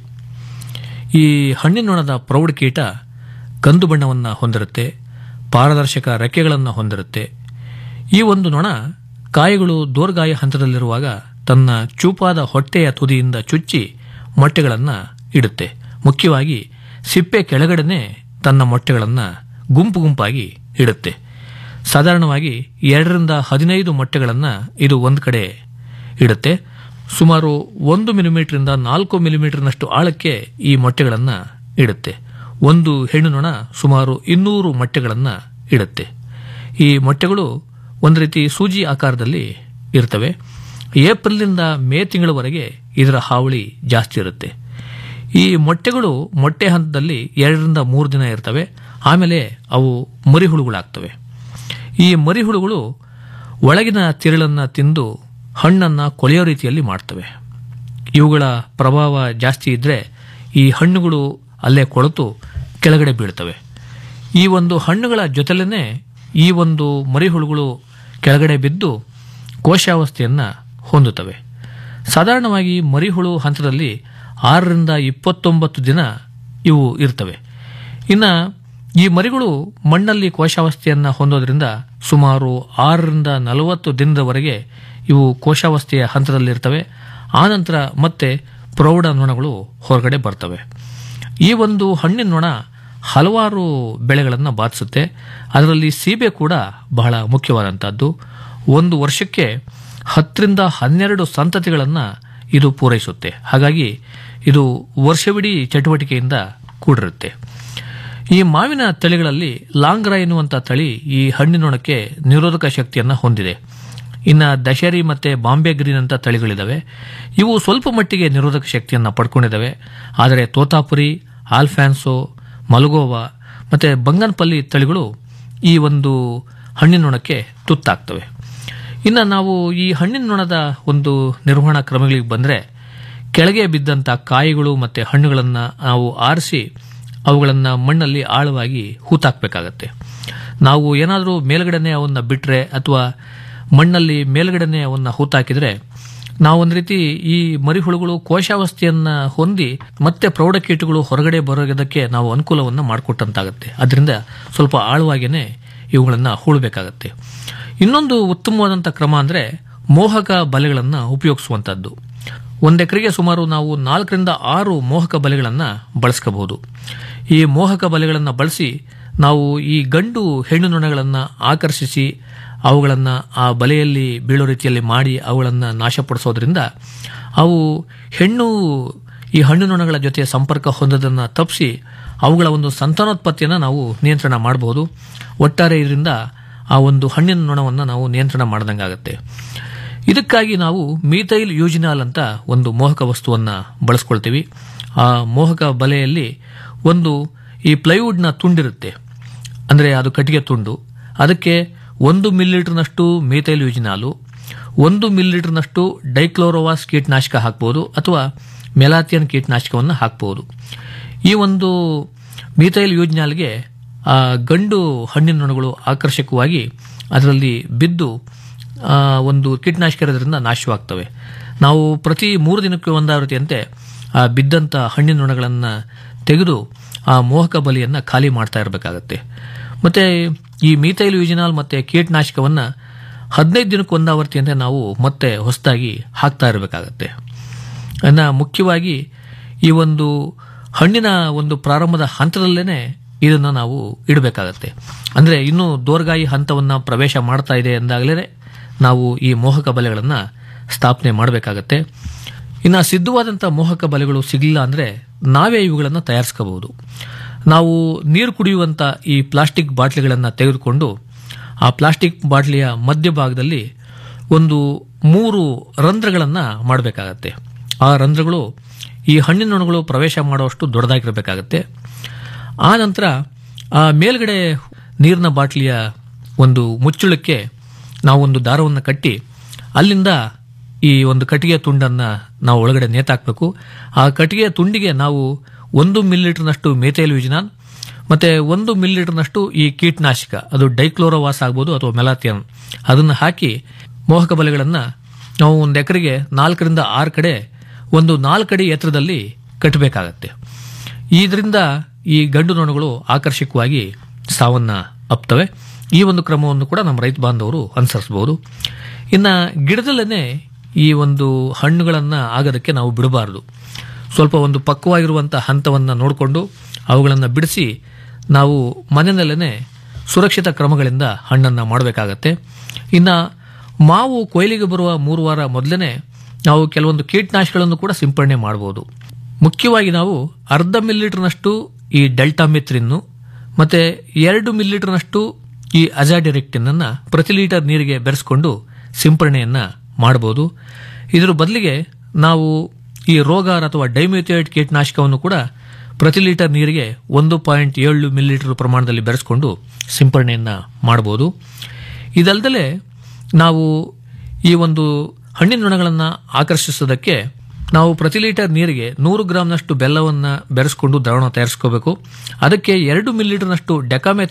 S16: ಈ ಹಣ್ಣಿನ ನೊಣದ ಪ್ರೌಢ ಕೀಟ ಕಂದು ಬಣ್ಣವನ್ನು ಹೊಂದಿರುತ್ತೆ ಪಾರದರ್ಶಕ ರೆಕ್ಕೆಗಳನ್ನು ಹೊಂದಿರುತ್ತೆ ಈ ಒಂದು ನೊಣ ಕಾಯಿಗಳು ದೋರ್ಗಾಯ ಹಂತದಲ್ಲಿರುವಾಗ ತನ್ನ ಚೂಪಾದ ಹೊಟ್ಟೆಯ ತುದಿಯಿಂದ ಚುಚ್ಚಿ ಮೊಟ್ಟೆಗಳನ್ನು ಇಡುತ್ತೆ ಮುಖ್ಯವಾಗಿ ಸಿಪ್ಪೆ ಕೆಳಗಡೆನೆ ತನ್ನ ಮೊಟ್ಟೆಗಳನ್ನು ಗುಂಪು ಗುಂಪಾಗಿ ಇಡುತ್ತೆ ಸಾಧಾರಣವಾಗಿ ಎರಡರಿಂದ ಹದಿನೈದು ಮೊಟ್ಟೆಗಳನ್ನು ಇದು ಒಂದು ಕಡೆ ಇಡುತ್ತೆ ಸುಮಾರು ಒಂದು ಮಿಲಿಮೀಟರಿಂದ ನಾಲ್ಕು ಮಿಲಿಮೀಟರ್ನಷ್ಟು ಆಳಕ್ಕೆ ಈ ಮೊಟ್ಟೆಗಳನ್ನು ಇಡುತ್ತೆ ಒಂದು ಹೆಣ್ಣು ನೊಣ ಸುಮಾರು ಇನ್ನೂರು ಮೊಟ್ಟೆಗಳನ್ನು ಇಡುತ್ತೆ ಈ ಮೊಟ್ಟೆಗಳು ಒಂದು ರೀತಿ ಸೂಜಿ ಆಕಾರದಲ್ಲಿ ಇರ್ತವೆ ಏಪ್ರಿಲ್ನಿಂದ ಮೇ ತಿಂಗಳವರೆಗೆ ಇದರ ಹಾವಳಿ ಜಾಸ್ತಿ ಇರುತ್ತೆ ಈ ಮೊಟ್ಟೆಗಳು ಮೊಟ್ಟೆ ಹಂತದಲ್ಲಿ ಎರಡರಿಂದ ಮೂರು ದಿನ ಇರ್ತವೆ ಆಮೇಲೆ ಅವು ಮರಿಹುಳುಗಳಾಗ್ತವೆ ಈ ಮರಿಹುಳುಗಳು ಒಳಗಿನ ತಿರುಳನ್ನು ತಿಂದು ಹಣ್ಣನ್ನು ಕೊಳೆಯೋ ರೀತಿಯಲ್ಲಿ ಮಾಡ್ತವೆ ಇವುಗಳ ಪ್ರಭಾವ ಜಾಸ್ತಿ ಇದ್ದರೆ ಈ ಹಣ್ಣುಗಳು ಅಲ್ಲೇ ಕೊಳೆತು ಕೆಳಗಡೆ ಬೀಳ್ತವೆ ಈ ಒಂದು ಹಣ್ಣುಗಳ ಜೊತೆಲೇ ಈ ಒಂದು ಮರಿಹುಳುಗಳು ಕೆಳಗಡೆ ಬಿದ್ದು ಕೋಶಾವಸ್ಥೆಯನ್ನು ಹೊಂದುತ್ತವೆ ಸಾಧಾರಣವಾಗಿ ಮರಿಹುಳು ಹಂತದಲ್ಲಿ ಆರರಿಂದ ಇಪ್ಪತ್ತೊಂಬತ್ತು ದಿನ ಇವು ಇರ್ತವೆ ಇನ್ನು ಈ ಮರಿಗಳು ಮಣ್ಣಲ್ಲಿ ಕೋಶಾವಸ್ಥೆಯನ್ನು ಹೊಂದೋದ್ರಿಂದ ಸುಮಾರು ಆರರಿಂದ ನಲವತ್ತು ದಿನದವರೆಗೆ ಇವು ಕೋಶಾವಸ್ಥೆಯ ಹಂತದಲ್ಲಿರ್ತವೆ ಆನಂತರ ಮತ್ತೆ ಪ್ರೌಢ ನೊಣಗಳು ಹೊರಗಡೆ ಬರ್ತವೆ ಈ ಒಂದು ಹಣ್ಣಿನ ನೊಣ ಹಲವಾರು ಬೆಳೆಗಳನ್ನು ಬಾಧಿಸುತ್ತೆ ಅದರಲ್ಲಿ ಸೀಬೆ ಕೂಡ ಬಹಳ ಮುಖ್ಯವಾದಂಥದ್ದು ಒಂದು ವರ್ಷಕ್ಕೆ ಹತ್ತರಿಂದ ಹನ್ನೆರಡು ಸಂತತಿಗಳನ್ನು ಇದು ಪೂರೈಸುತ್ತೆ ಹಾಗಾಗಿ ಇದು ವರ್ಷವಿಡೀ ಚಟುವಟಿಕೆಯಿಂದ ಕೂಡಿರುತ್ತೆ ಈ ಮಾವಿನ ತಳಿಗಳಲ್ಲಿ ಲಾಂಗ್ರಾ ಎನ್ನುವಂಥ ತಳಿ ಈ ಹಣ್ಣಿನೊಣಕ್ಕೆ ನಿರೋಧಕ ಶಕ್ತಿಯನ್ನು ಹೊಂದಿದೆ ಇನ್ನು ದಶೇರಿ ಮತ್ತು ಬಾಂಬೆ ಗ್ರೀನ್ ಅಂತ ತಳಿಗಳಿದ್ದಾವೆ ಇವು ಸ್ವಲ್ಪ ಮಟ್ಟಿಗೆ ನಿರೋಧಕ ಶಕ್ತಿಯನ್ನು ಪಡ್ಕೊಂಡಿದ್ದಾವೆ ಆದರೆ ತೋತಾಪುರಿ ಆಲ್ಫ್ಯಾನ್ಸೋ ಮಲಗೋವಾ ಮತ್ತು ಬಂಗನ್ಪಲ್ಲಿ ತಳಿಗಳು ಈ ಒಂದು ಹಣ್ಣಿನೊಣಕ್ಕೆ ತುತ್ತಾಗ್ತವೆ ಇನ್ನು ನಾವು ಈ ಹಣ್ಣಿನ ನೊಣದ ಒಂದು ನಿರ್ವಹಣಾ ಕ್ರಮಗಳಿಗೆ ಬಂದರೆ ಕೆಳಗೆ ಬಿದ್ದಂಥ ಕಾಯಿಗಳು ಮತ್ತು ಹಣ್ಣುಗಳನ್ನು ನಾವು ಆರಿಸಿ ಅವುಗಳನ್ನು ಮಣ್ಣಲ್ಲಿ ಆಳವಾಗಿ ಹೂತಾಕಬೇಕಾಗತ್ತೆ ನಾವು ಏನಾದರೂ ಮೇಲ್ಗಡೆನೆ ಅವನ್ನು ಬಿಟ್ಟರೆ ಅಥವಾ ಮಣ್ಣಲ್ಲಿ ಮೇಲ್ಗಡೆನೆ ಅವನ್ನು ಹೂತಾಕಿದರೆ ನಾವು ಒಂದು ರೀತಿ ಈ ಮರಿಹುಳುಗಳು ಕೋಶಾವಸ್ಥೆಯನ್ನು ಹೊಂದಿ ಮತ್ತೆ ಪ್ರೌಢಕೀಟಗಳು ಹೊರಗಡೆ ಬರೋದಕ್ಕೆ ನಾವು ಅನುಕೂಲವನ್ನು ಮಾಡಿಕೊಟ್ಟಂತಾಗುತ್ತೆ ಅದರಿಂದ ಸ್ವಲ್ಪ ಆಳವಾಗಿಯೇ ಇವುಗಳನ್ನು ಹೂಳಬೇಕಾಗತ್ತೆ ಇನ್ನೊಂದು ಉತ್ತಮವಾದಂಥ ಕ್ರಮ ಅಂದರೆ ಮೋಹಕ ಬಲೆಗಳನ್ನು ಉಪಯೋಗಿಸುವಂಥದ್ದು ಒಂದು ಎಕರೆಗೆ ಸುಮಾರು ನಾವು ನಾಲ್ಕರಿಂದ ಆರು ಮೋಹಕ ಬಲೆಗಳನ್ನು ಬಳಸ್ಕೋಬಹುದು ಈ ಮೋಹಕ ಬಲೆಗಳನ್ನು ಬಳಸಿ ನಾವು ಈ ಗಂಡು ಹೆಣ್ಣು ನೊಣಗಳನ್ನು ಆಕರ್ಷಿಸಿ ಅವುಗಳನ್ನು ಆ ಬಲೆಯಲ್ಲಿ ಬೀಳೋ ರೀತಿಯಲ್ಲಿ ಮಾಡಿ ಅವುಗಳನ್ನು ನಾಶಪಡಿಸೋದ್ರಿಂದ ಅವು ಹೆಣ್ಣು ಈ ಹಣ್ಣು ನೊಣಗಳ ಜೊತೆ ಸಂಪರ್ಕ ಹೊಂದೋದನ್ನು ತಪ್ಪಿಸಿ ಅವುಗಳ ಒಂದು ಸಂತಾನೋತ್ಪತ್ತಿಯನ್ನು ನಾವು ನಿಯಂತ್ರಣ ಮಾಡಬಹುದು ಒಟ್ಟಾರೆ ಇದರಿಂದ ಆ ಒಂದು ಹಣ್ಣಿನ ನೊಣವನ್ನು ನಾವು ನಿಯಂತ್ರಣ ಮಾಡ್ದಂಗಾಗತ್ತೆ ಇದಕ್ಕಾಗಿ ನಾವು ಮೀಥೈಲ್ ಯೂಜಿನಾಲ್ ಅಂತ ಒಂದು ಮೋಹಕ ವಸ್ತುವನ್ನು ಬಳಸ್ಕೊಳ್ತೀವಿ ಆ ಮೋಹಕ ಬಲೆಯಲ್ಲಿ ಒಂದು ಈ ಪ್ಲೈವುಡ್ನ ತುಂಡಿರುತ್ತೆ ಅಂದರೆ ಅದು ಕಟ್ಟಿಗೆ ತುಂಡು ಅದಕ್ಕೆ ಒಂದು ಮಿಲಿಲೀಟರ್ನಷ್ಟು ಮೀಥೈಲ್ ಯೂಜಿನಾಲು ಒಂದು ಮಿಲಿಲೀಟರ್ನಷ್ಟು ಡೈಕ್ಲೋರೋವಾಸ್ ಕೀಟನಾಶಕ ಹಾಕ್ಬೋದು ಅಥವಾ ಮೆಲಾಥಿಯನ್ ಕೀಟನಾಶಕವನ್ನು ಹಾಕ್ಬೋದು ಈ ಒಂದು ಮೀಥೈಲ್ ಯೂಜ್ನಾಲ್ಗೆ ಆ ಗಂಡು ಹಣ್ಣಿನ ನೊಣಗಳು ಆಕರ್ಷಕವಾಗಿ ಅದರಲ್ಲಿ ಬಿದ್ದು ಆ, ಒಂದು ಕೀಟನಾಶಕ ಇರೋದ್ರಿಂದ ನಾಶವಾಗ್ತವೆ ನಾವು ಪ್ರತಿ ಮೂರು ದಿನಕ್ಕೆ ಒಂದಾವೃತ್ತಿಯಂತೆ ಆ ಬಿದ್ದಂಥ ಹಣ್ಣಿನ ನೊಣಗಳನ್ನು ತೆಗೆದು ಆ ಮೋಹಕ ಬಲಿಯನ್ನು ಖಾಲಿ ಮಾಡ್ತಾ ಇರಬೇಕಾಗತ್ತೆ ಮತ್ತು ಈ ಮೀಥೈಲ್ ಯೂಜಿನಾಲ್ ಮತ್ತು ಕೀಟನಾಶಕವನ್ನು ಹದಿನೈದು ದಿನಕ್ಕೆ ಒಂದಾವರ್ತಿಯಂತೆ ನಾವು ಮತ್ತೆ ಹೊಸದಾಗಿ ಹಾಕ್ತಾ ಇರಬೇಕಾಗತ್ತೆ ಇನ್ನು ಮುಖ್ಯವಾಗಿ ಈ ಒಂದು ಹಣ್ಣಿನ ಒಂದು ಪ್ರಾರಂಭದ ಹಂತದಲ್ಲೇ ಇದನ್ನು ನಾವು ಇಡಬೇಕಾಗತ್ತೆ ಅಂದರೆ ಇನ್ನೂ ದೋರ್ಗಾಯಿ ಹಂತವನ್ನು ಪ್ರವೇಶ ಮಾಡ್ತಾ ಇದೆ ಎಂದಾಗಲೇ ನಾವು ಈ ಮೋಹಕ ಬಲೆಗಳನ್ನು ಸ್ಥಾಪನೆ ಮಾಡಬೇಕಾಗತ್ತೆ ಇನ್ನು ಸಿದ್ಧವಾದಂಥ ಮೋಹಕ ಬಲೆಗಳು ಸಿಗಲಿಲ್ಲ ಅಂದರೆ ನಾವೇ ಇವುಗಳನ್ನು ತಯಾರಿಸ್ಕೋಬಹುದು ನಾವು ನೀರು ಕುಡಿಯುವಂಥ ಈ ಪ್ಲಾಸ್ಟಿಕ್ ಬಾಟ್ಲಿಗಳನ್ನು ತೆಗೆದುಕೊಂಡು ಆ ಪ್ಲಾಸ್ಟಿಕ್ ಬಾಟ್ಲಿಯ ಮಧ್ಯಭಾಗದಲ್ಲಿ ಒಂದು ಮೂರು ರಂಧ್ರಗಳನ್ನು ಮಾಡಬೇಕಾಗತ್ತೆ ಆ ರಂಧ್ರಗಳು ಈ ಹಣ್ಣಿನ ನೊಣಗಳು ಪ್ರವೇಶ ಮಾಡುವಷ್ಟು ದೊಡ್ಡದಾಗಿರಬೇಕಾಗತ್ತೆ ಆ ನಂತರ ಆ ಮೇಲ್ಗಡೆ ನೀರಿನ ಬಾಟ್ಲಿಯ ಒಂದು ಮುಚ್ಚಳಕ್ಕೆ ನಾವು ಒಂದು ದಾರವನ್ನು ಕಟ್ಟಿ ಅಲ್ಲಿಂದ ಈ ಒಂದು ಕಟ್ಟಿಗೆ ತುಂಡನ್ನು ನಾವು ಒಳಗಡೆ ನೇತಾಕಬೇಕು ಆ ಕಟ್ಟಿಗೆ ತುಂಡಿಗೆ ನಾವು ಒಂದು ಮಿಲಿಲೀಟರ್ನಷ್ಟು ಮೇಥೈಲ್ ಯೂಜಿನಾನ್ ಮತ್ತೆ ಒಂದು ಮಿಲಿಲೀಟರ್ನಷ್ಟು ಈ ಕೀಟನಾಶಕ ಅದು ಡೈಕ್ಲೋರೋವಾಸ್ ಆಗ್ಬೋದು ಅಥವಾ ಮೆಲಾಥಿಯನ್ ಅದನ್ನು ಹಾಕಿ ಮೋಹಕ ಬಲೆಗಳನ್ನು ನಾವು ಒಂದು ಎಕರೆಗೆ ನಾಲ್ಕರಿಂದ ಆರು ಕಡೆ ಒಂದು ನಾಲ್ಕಡಿ ಎತ್ತರದಲ್ಲಿ ಕಟ್ಟಬೇಕಾಗತ್ತೆ ಇದರಿಂದ ಈ ಗಂಡು ನೊಣಗಳು ಆಕರ್ಷಕವಾಗಿ ಸಾವನ್ನ ಅಪ್ತವೆ ಈ ಒಂದು ಕ್ರಮವನ್ನು ಕೂಡ ನಮ್ಮ ರೈತ ಬಾಂಧವರು ಅನುಸರಿಸಬಹುದು ಇನ್ನು ಗಿಡದಲ್ಲೇ ಈ ಒಂದು ಹಣ್ಣುಗಳನ್ನು ಆಗೋದಕ್ಕೆ ನಾವು ಬಿಡಬಾರದು ಸ್ವಲ್ಪ ಒಂದು ಪಕ್ವವಾಗಿರುವಂಥ ಹಂತವನ್ನು ನೋಡಿಕೊಂಡು ಅವುಗಳನ್ನು ಬಿಡಿಸಿ ನಾವು ಮನೆಯಲ್ಲೇ ಸುರಕ್ಷಿತ ಕ್ರಮಗಳಿಂದ ಹಣ್ಣನ್ನು ಮಾಡಬೇಕಾಗತ್ತೆ ಇನ್ನು ಮಾವು ಕೊಯ್ಲಿಗೆ ಬರುವ ಮೂರು ವಾರ ಮೊದಲೇ ನಾವು ಕೆಲವೊಂದು ಕೀಟನಾಶಕಗಳನ್ನು ಕೂಡ ಸಿಂಪಡಣೆ ಮಾಡಬಹುದು ಮುಖ್ಯವಾಗಿ ನಾವು ಅರ್ಧ ಮಿಲಿಲೀಟರ್ನಷ್ಟು ಈ ಡೆಲ್ಟಾ ಮೆತ್ರಿನ್ನು ಮತ್ತೆ ಎರಡು ಮಿಲಿಲೀಟರ್ನಷ್ಟು ಈ ಅಜಾಡಿರೆಕ್ಟಿನ್ ಅನ್ನ ಪ್ರತಿ ಲೀಟರ್ ನೀರಿಗೆ ಬೆರೆಸ್ಕೊಂಡು ಸಿಂಪರಣೆಯನ್ನ ಮಾಡಬಹುದು ಇದರ ಬದಲಿಗೆ ನಾವು ಈ ರೋಗಾರ್ ಅಥವಾ ಡೈಮ್ಯೂಥೇಟ್ ಕೀಟನಾಶಕವನ್ನು ಕೂಡ ಪ್ರತಿ ಲೀಟರ್ ನೀರಿಗೆ ಒಂದು ಪಾಯಿಂಟ್ ಏಳು ಮಿಲಿಲೀಟರ್ ಪ್ರಮಾಣದಲ್ಲಿ ಬೆರೆಸ್ಕೊಂಡು ಸಿಂಪರಣೆಯನ್ನ ಮಾಡಬಹುದು ಇದಲ್ಲದೆ ನಾವು ಈ ಒಂದು ಹಣ್ಣಿನ ನೊಣಗಳನ್ನು ಆಕರ್ಷಿಸೋದಕ್ಕೆ ನಾವು ಪ್ರತಿ ಲೀಟರ್ ನೀರಿಗೆ ನೂರು ಗ್ರಾಂನಷ್ಟು ಬೆಲ್ಲವನ್ನು ಬೆರೆಸ್ಕೊಂಡು ದ್ರಾವಣ ತಯಾರಿಸ್ಕೋಬೇಕು ಅದಕ್ಕೆ ಎರಡು ಮಿಲಿಲೀಟರ್ನಷ್ಟು ಡೆಕಾಮೆಥಾಲ್